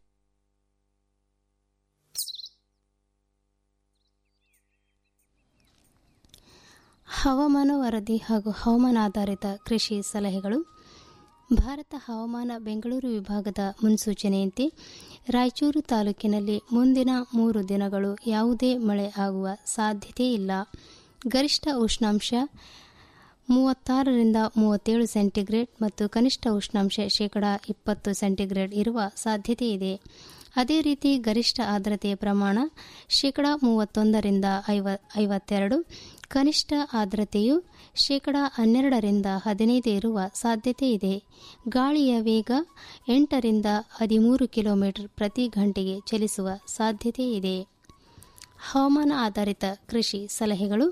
ಹವಾಮಾನ ವರದಿ ಹಾಗೂ ಹವಾಮಾನ ಆಧಾರಿತ ಕೃಷಿ ಸಲಹೆಗಳು ಭಾರತ ಹವಾಮಾನ ಬೆಂಗಳೂರು ವಿಭಾಗದ ಮುನ್ಸೂಚನೆಯಂತೆ ರಾಯಚೂರು ತಾಲೂಕಿನಲ್ಲಿ ಮುಂದಿನ ಮೂರು ದಿನಗಳು ಯಾವುದೇ ಮಳೆ ಆಗುವ ಸಾಧ್ಯತೆ ಇಲ್ಲ ಗರಿಷ್ಠ ಉಷ್ಣಾಂಶ ಮೂವತ್ತಾರರಿಂದ ಮೂವತ್ತೇಳು ಸೆಂಟಿಗ್ರೇಡ್ ಮತ್ತು ಕನಿಷ್ಠ ಉಷ್ಣಾಂಶ ಶೇಕಡ ಇಪ್ಪತ್ತು ಸೆಂಟಿಗ್ರೇಡ್ ಇರುವ ಸಾಧ್ಯತೆ ಇದೆ ಅದೇ ರೀತಿ ಗರಿಷ್ಠ ಆರ್ದ್ರತೆಯ ಪ್ರಮಾಣ ಶೇಕಡ ಮೂವತ್ತೊಂದರಿಂದ ಐವ ಐವತ್ತೆರಡು ಕನಿಷ್ಠ ಆರ್ದ್ರತೆಯು ಶೇಕಡ ಹನ್ನೆರಡರಿಂದ ಹದಿನೈದು ಇರುವ ಸಾಧ್ಯತೆ ಇದೆ ಗಾಳಿಯ ವೇಗ ಎಂಟರಿಂದ ಹದಿಮೂರು ಕಿಲೋಮೀಟರ್ ಪ್ರತಿ ಗಂಟೆಗೆ ಚಲಿಸುವ ಸಾಧ್ಯತೆ ಇದೆ ಹವಾಮಾನ ಆಧಾರಿತ ಕೃಷಿ ಸಲಹೆಗಳು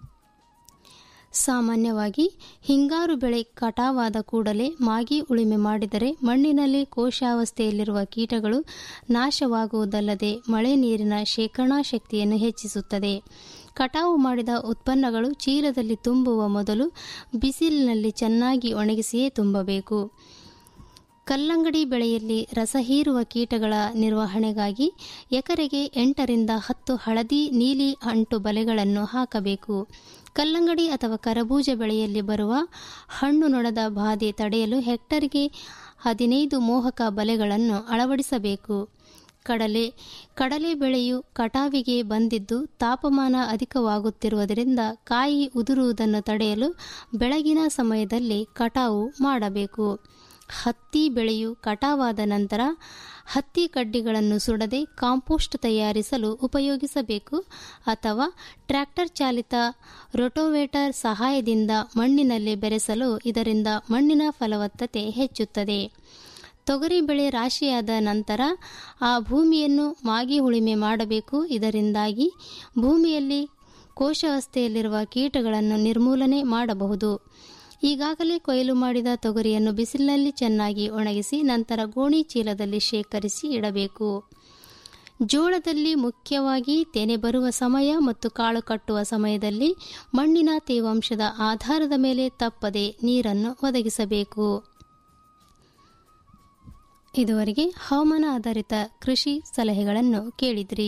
ಸಾಮಾನ್ಯವಾಗಿ ಹಿಂಗಾರು ಬೆಳೆ ಕಟಾವಾದ ಕೂಡಲೇ ಮಾಗಿ ಉಳುಮೆ ಮಾಡಿದರೆ ಮಣ್ಣಿನಲ್ಲಿ ಕೋಶಾವಸ್ಥೆಯಲ್ಲಿರುವ ಕೀಟಗಳು ನಾಶವಾಗುವುದಲ್ಲದೆ ಮಳೆ ನೀರಿನ ಶೇಖರಣಾ ಶಕ್ತಿಯನ್ನು ಹೆಚ್ಚಿಸುತ್ತದೆ ಕಟಾವು ಮಾಡಿದ ಉತ್ಪನ್ನಗಳು ಚೀಲದಲ್ಲಿ ತುಂಬುವ ಮೊದಲು ಬಿಸಿಲಿನಲ್ಲಿ ಚೆನ್ನಾಗಿ ಒಣಗಿಸಿಯೇ ತುಂಬಬೇಕು ಕಲ್ಲಂಗಡಿ ಬೆಳೆಯಲ್ಲಿ ರಸಹೀರುವ ಕೀಟಗಳ ನಿರ್ವಹಣೆಗಾಗಿ ಎಕರೆಗೆ ಎಂಟರಿಂದ ಹತ್ತು ಹಳದಿ ನೀಲಿ ಅಂಟು ಬಲೆಗಳನ್ನು ಹಾಕಬೇಕು ಕಲ್ಲಂಗಡಿ ಅಥವಾ ಕರಬೂಜ ಬೆಳೆಯಲ್ಲಿ ಬರುವ ಹಣ್ಣು ನೊಣದ ಬಾಧೆ ತಡೆಯಲು ಹೆಕ್ಟರ್ಗೆ ಹದಿನೈದು ಮೋಹಕ ಬಲೆಗಳನ್ನು ಅಳವಡಿಸಬೇಕು ಕಡಲೆ ಕಡಲೆ ಬೆಳೆಯು ಕಟಾವಿಗೆ ಬಂದಿದ್ದು ತಾಪಮಾನ ಅಧಿಕವಾಗುತ್ತಿರುವುದರಿಂದ ಕಾಯಿ ಉದುರುವುದನ್ನು ತಡೆಯಲು ಬೆಳಗಿನ ಸಮಯದಲ್ಲಿ ಕಟಾವು ಮಾಡಬೇಕು ಹತ್ತಿ ಬೆಳೆಯು ಕಟಾವಾದ ನಂತರ ಹತ್ತಿ ಕಡ್ಡಿಗಳನ್ನು ಸುಡದೆ ಕಾಂಪೋಸ್ಟ್ ತಯಾರಿಸಲು ಉಪಯೋಗಿಸಬೇಕು ಅಥವಾ ಟ್ರ್ಯಾಕ್ಟರ್ ಚಾಲಿತ ರೋಟೋವೇಟರ್ ಸಹಾಯದಿಂದ ಮಣ್ಣಿನಲ್ಲಿ ಬೆರೆಸಲು ಇದರಿಂದ ಮಣ್ಣಿನ ಫಲವತ್ತತೆ ಹೆಚ್ಚುತ್ತದೆ ತೊಗರಿ ಬೆಳೆ ರಾಶಿಯಾದ ನಂತರ ಆ ಭೂಮಿಯನ್ನು ಮಾಗಿ ಉಳುಮೆ ಮಾಡಬೇಕು ಇದರಿಂದಾಗಿ ಭೂಮಿಯಲ್ಲಿ ಕೋಶಾವಸ್ಥೆಯಲ್ಲಿರುವ ಕೀಟಗಳನ್ನು ನಿರ್ಮೂಲನೆ ಮಾಡಬಹುದು ಈಗಾಗಲೇ ಕೊಯ್ಲು ಮಾಡಿದ ತೊಗರಿಯನ್ನು ಬಿಸಿಲಿನಲ್ಲಿ ಚೆನ್ನಾಗಿ ಒಣಗಿಸಿ ನಂತರ ಗೋಣಿ ಚೀಲದಲ್ಲಿ ಶೇಖರಿಸಿ ಇಡಬೇಕು ಜೋಳದಲ್ಲಿ ಮುಖ್ಯವಾಗಿ ತೆನೆ ಬರುವ ಸಮಯ ಮತ್ತು ಕಾಳು ಕಟ್ಟುವ ಸಮಯದಲ್ಲಿ ಮಣ್ಣಿನ ತೇವಾಂಶದ ಆಧಾರದ ಮೇಲೆ ತಪ್ಪದೆ ನೀರನ್ನು ಒದಗಿಸಬೇಕು ಇದುವರೆಗೆ ಹವಾಮಾನ ಆಧಾರಿತ ಕೃಷಿ ಸಲಹೆಗಳನ್ನು ಕೇಳಿದ್ರಿ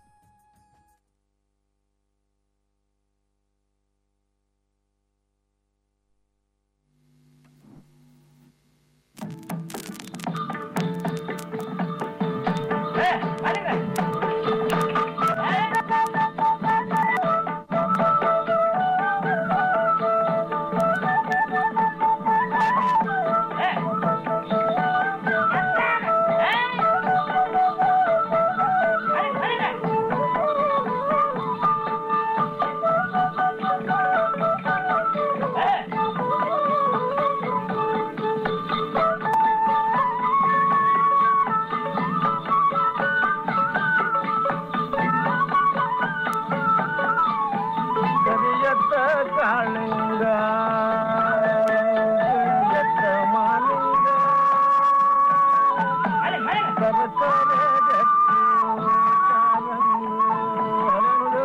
ಕರಿಯತ್ತ ಕಾಳಿಂಗ ಕರಿಯತ್ತ ಮಾಲಿಂಗ ಸರಸರ ಗಟ್ಟಿ ಕಾರಂಗಿ ಹರಳು.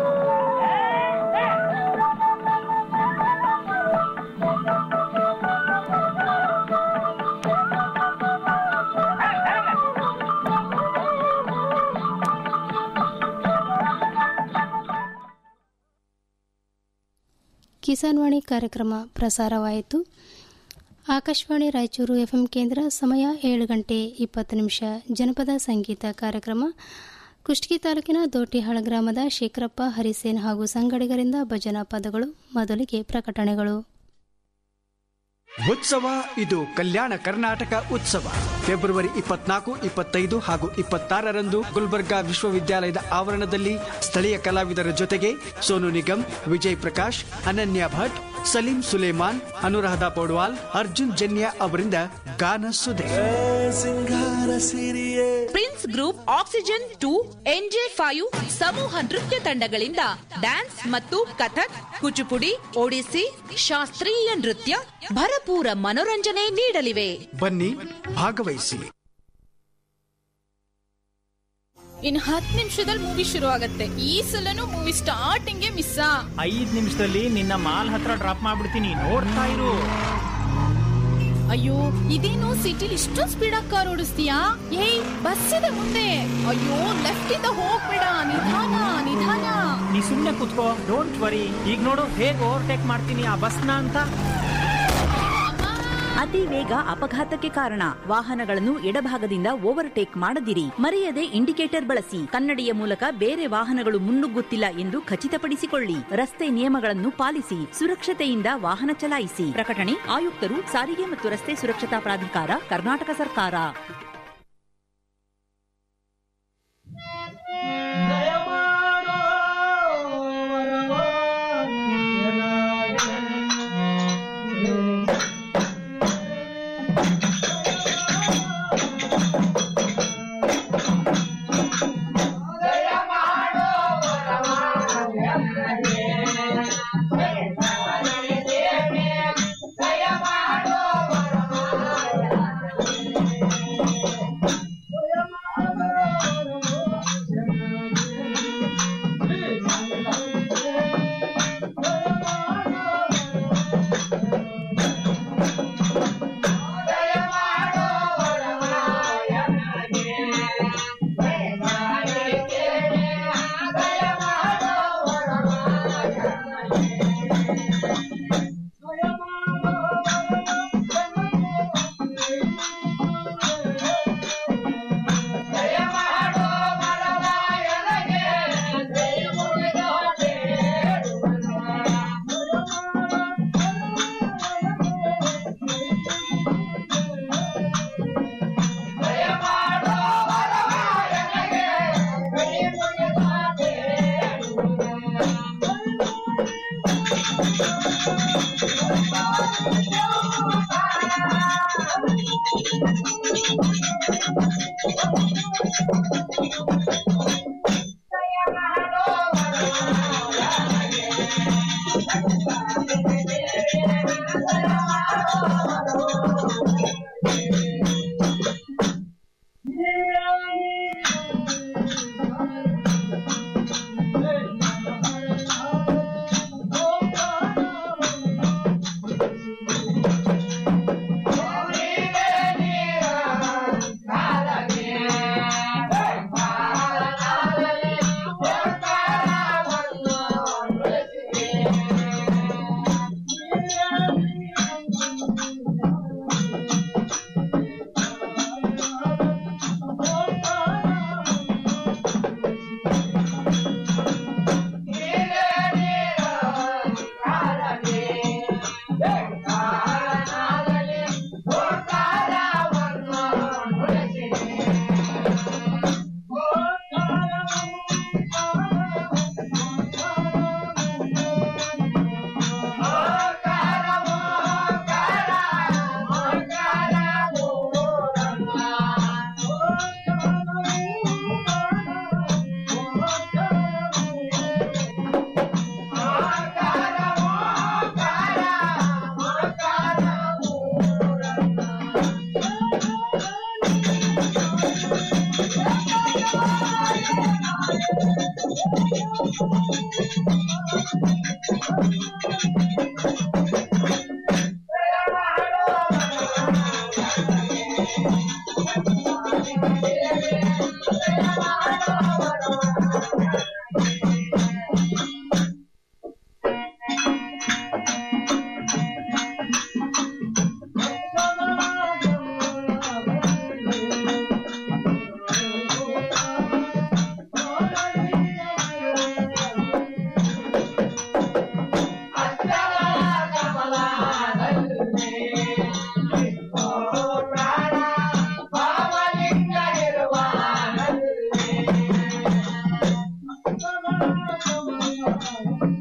ಕಿಸಾನ್ ವಾಣಿ ಕಾರ್ಯಕ್ರಮ ಪ್ರಸಾರವಾಯಿತು ಆಕಾಶವಾಣಿ ರಾಯಚೂರು ಎಫ್ಎಂ ಕೇಂದ್ರ ಸಮಯ ಏಳು ಗಂಟೆ ಇಪ್ಪತ್ತು ನಿಮಿಷ ಜನಪದ ಸಂಗೀತ ಕಾರ್ಯಕ್ರಮ ಕುಷ್ಟಗಿ ತಾಲೂಕಿನ ದೋಟಿಹಾಳ ಗ್ರಾಮದ ಶೇಖರಪ್ಪ ಹರಿಸೇನ್ ಹಾಗೂ ಸಂಗಡಿಗರಿಂದ ಭಜನಾ ಪದಗಳು ಮೊದಲಿಗೆ ಪ್ರಕಟಣೆಗಳು ಉತ್ಸವ ಇದು ಕಲ್ಯಾಣ ಕರ್ನಾಟಕ ಉತ್ಸವ ಫೆಬ್ರವರಿ ಇಪ್ಪತ್ನಾಲ್ಕು ಇಪ್ಪತ್ತೈದು ಹಾಗೂ ಇಪ್ಪತ್ತಾರರಂದು ಗುಲ್ಬರ್ಗಾ ವಿಶ್ವವಿದ್ಯಾಲಯದ ಆವರಣದಲ್ಲಿ ಸ್ಥಳೀಯ ಕಲಾವಿದರ ಜೊತೆಗೆ ಸೋನು ನಿಗಮ್ ವಿಜಯ್ ಪ್ರಕಾಶ್ ಅನನ್ಯ ಭಟ್ ಸಲೀಂ ಸುಲೇಮಾನ್ ಅನುರಾಧ ಪೌಡ್ವಾಲ್ ಅರ್ಜುನ್ ಜನ್ಯ ಅವರಿಂದ ಗಾನ ಸುಧೆ ಸಿಂಗಾರ ಸಿರಿಯೇ Prince Group Oxygen two NJ five ಸಮೂಹ ನೃತ್ಯ ತಂಡಗಳಿಂದ ಡ್ಯಾನ್ಸ್ ಮತ್ತು ಕಥಕ್ ಕುಚುಪುಡಿ ಒಡಿಸ್ಸಿ ಶಾಸ್ತ್ರೀಯ ನೃತ್ಯ ಭರಪೂರ ಮನೋರಂಜನೆ ನೀಡಲಿವೆ ಬನ್ನಿ ಭಾಗವಹಿಸಿ ಇನ್ ಹತ್ತು ನಿಮಿಷದಲ್ಲಿ ಮೂವಿ ಶುರು ಆಗತ್ತೆ ಈ ಸಲನು ಮೂವಿ ಸ್ಟಾರ್ಟಿಂಗ್ ಮಿಸ್ ಐದ್ ನಿಮಿಷದಲ್ಲಿ ನಿನ್ನ ಮಾಲ್ ಹತ್ರ ಡ್ರಾಪ್ ಮಾಡ್ಬಿಡ್ತೀನಿ ನೋಡ್ತಾ ಇರು ಅಯ್ಯೋ ಇದೇನು ಸಿಟಿಲಿ ಇಷ್ಟೊಂದು ಸ್ಪೀಡ್ ಆಗಿ ಕಾರ್ ಓಡಿಸ್ತೀಯಾ ಏಯ್ ಬಸ್ ಇದೆ ಮುಂದೆ ಅಯ್ಯೋ ಲೆಫ್ಟ್ ಇಂದ ಹೋಗ್ಬೇಡ ನಿಧಾನ ನಿಧಾನ ನೀ ಸುಮ್ನೆ ಕುತ್ಕೋ ಡೋಂಟ್ ವರಿ ಈಗ ನೋಡು ಹೇಗ್ ಓವರ್ಟೇಕ್ ಮಾಡ್ತೀನಿ ಆ ಬಸ್ನ ಅಂತ ಅತಿ ವೇಗ ಅಪಘಾತಕ್ಕೆ ಕಾರಣ ವಾಹನಗಳನ್ನು ಎಡಭಾಗದಿಂದ ಓವರ್ಟೇಕ್ ಮಾಡದಿರಿ ಮರೆಯದೆ ಇಂಡಿಕೇಟರ್ ಬಳಸಿ ಕನ್ನಡಿಯ ಮೂಲಕ ಬೇರೆ ವಾಹನಗಳು ಮುನ್ನುಗ್ಗುತ್ತಿಲ್ಲ ಎಂದು ಖಚಿತಪಡಿಸಿಕೊಳ್ಳಿ ರಸ್ತೆ ನಿಯಮಗಳನ್ನು ಪಾಲಿಸಿ ಸುರಕ್ಷತೆಯಿಂದ ವಾಹನ ಚಲಾಯಿಸಿ ಪ್ರಕಟಣೆ ಆಯುಕ್ತರು ಸಾರಿಗೆ ಮತ್ತು ರಸ್ತೆ ಸುರಕ್ಷತಾ ಪ್ರಾಧಿಕಾರ ಕರ್ನಾಟಕ ಸರ್ಕಾರ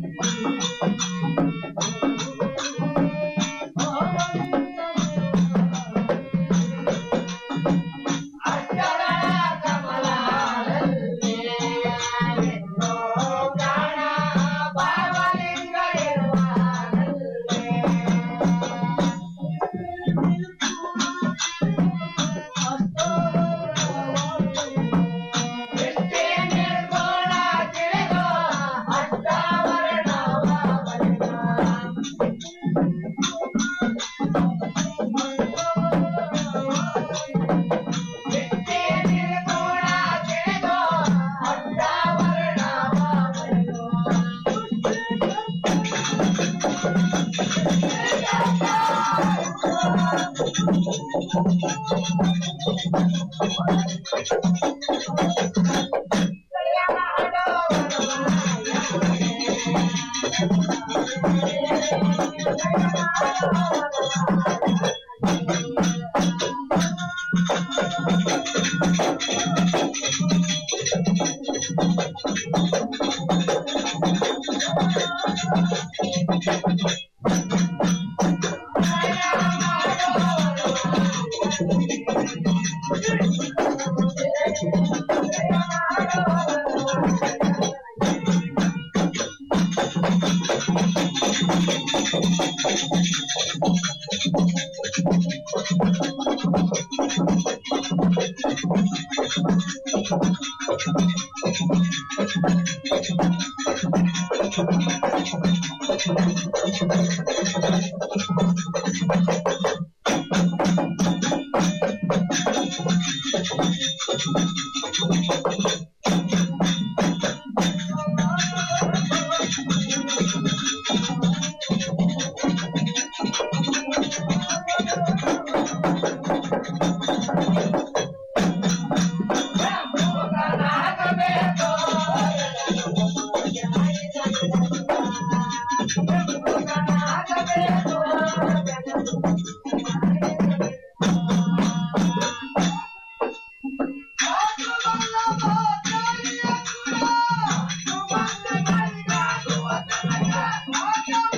Oh,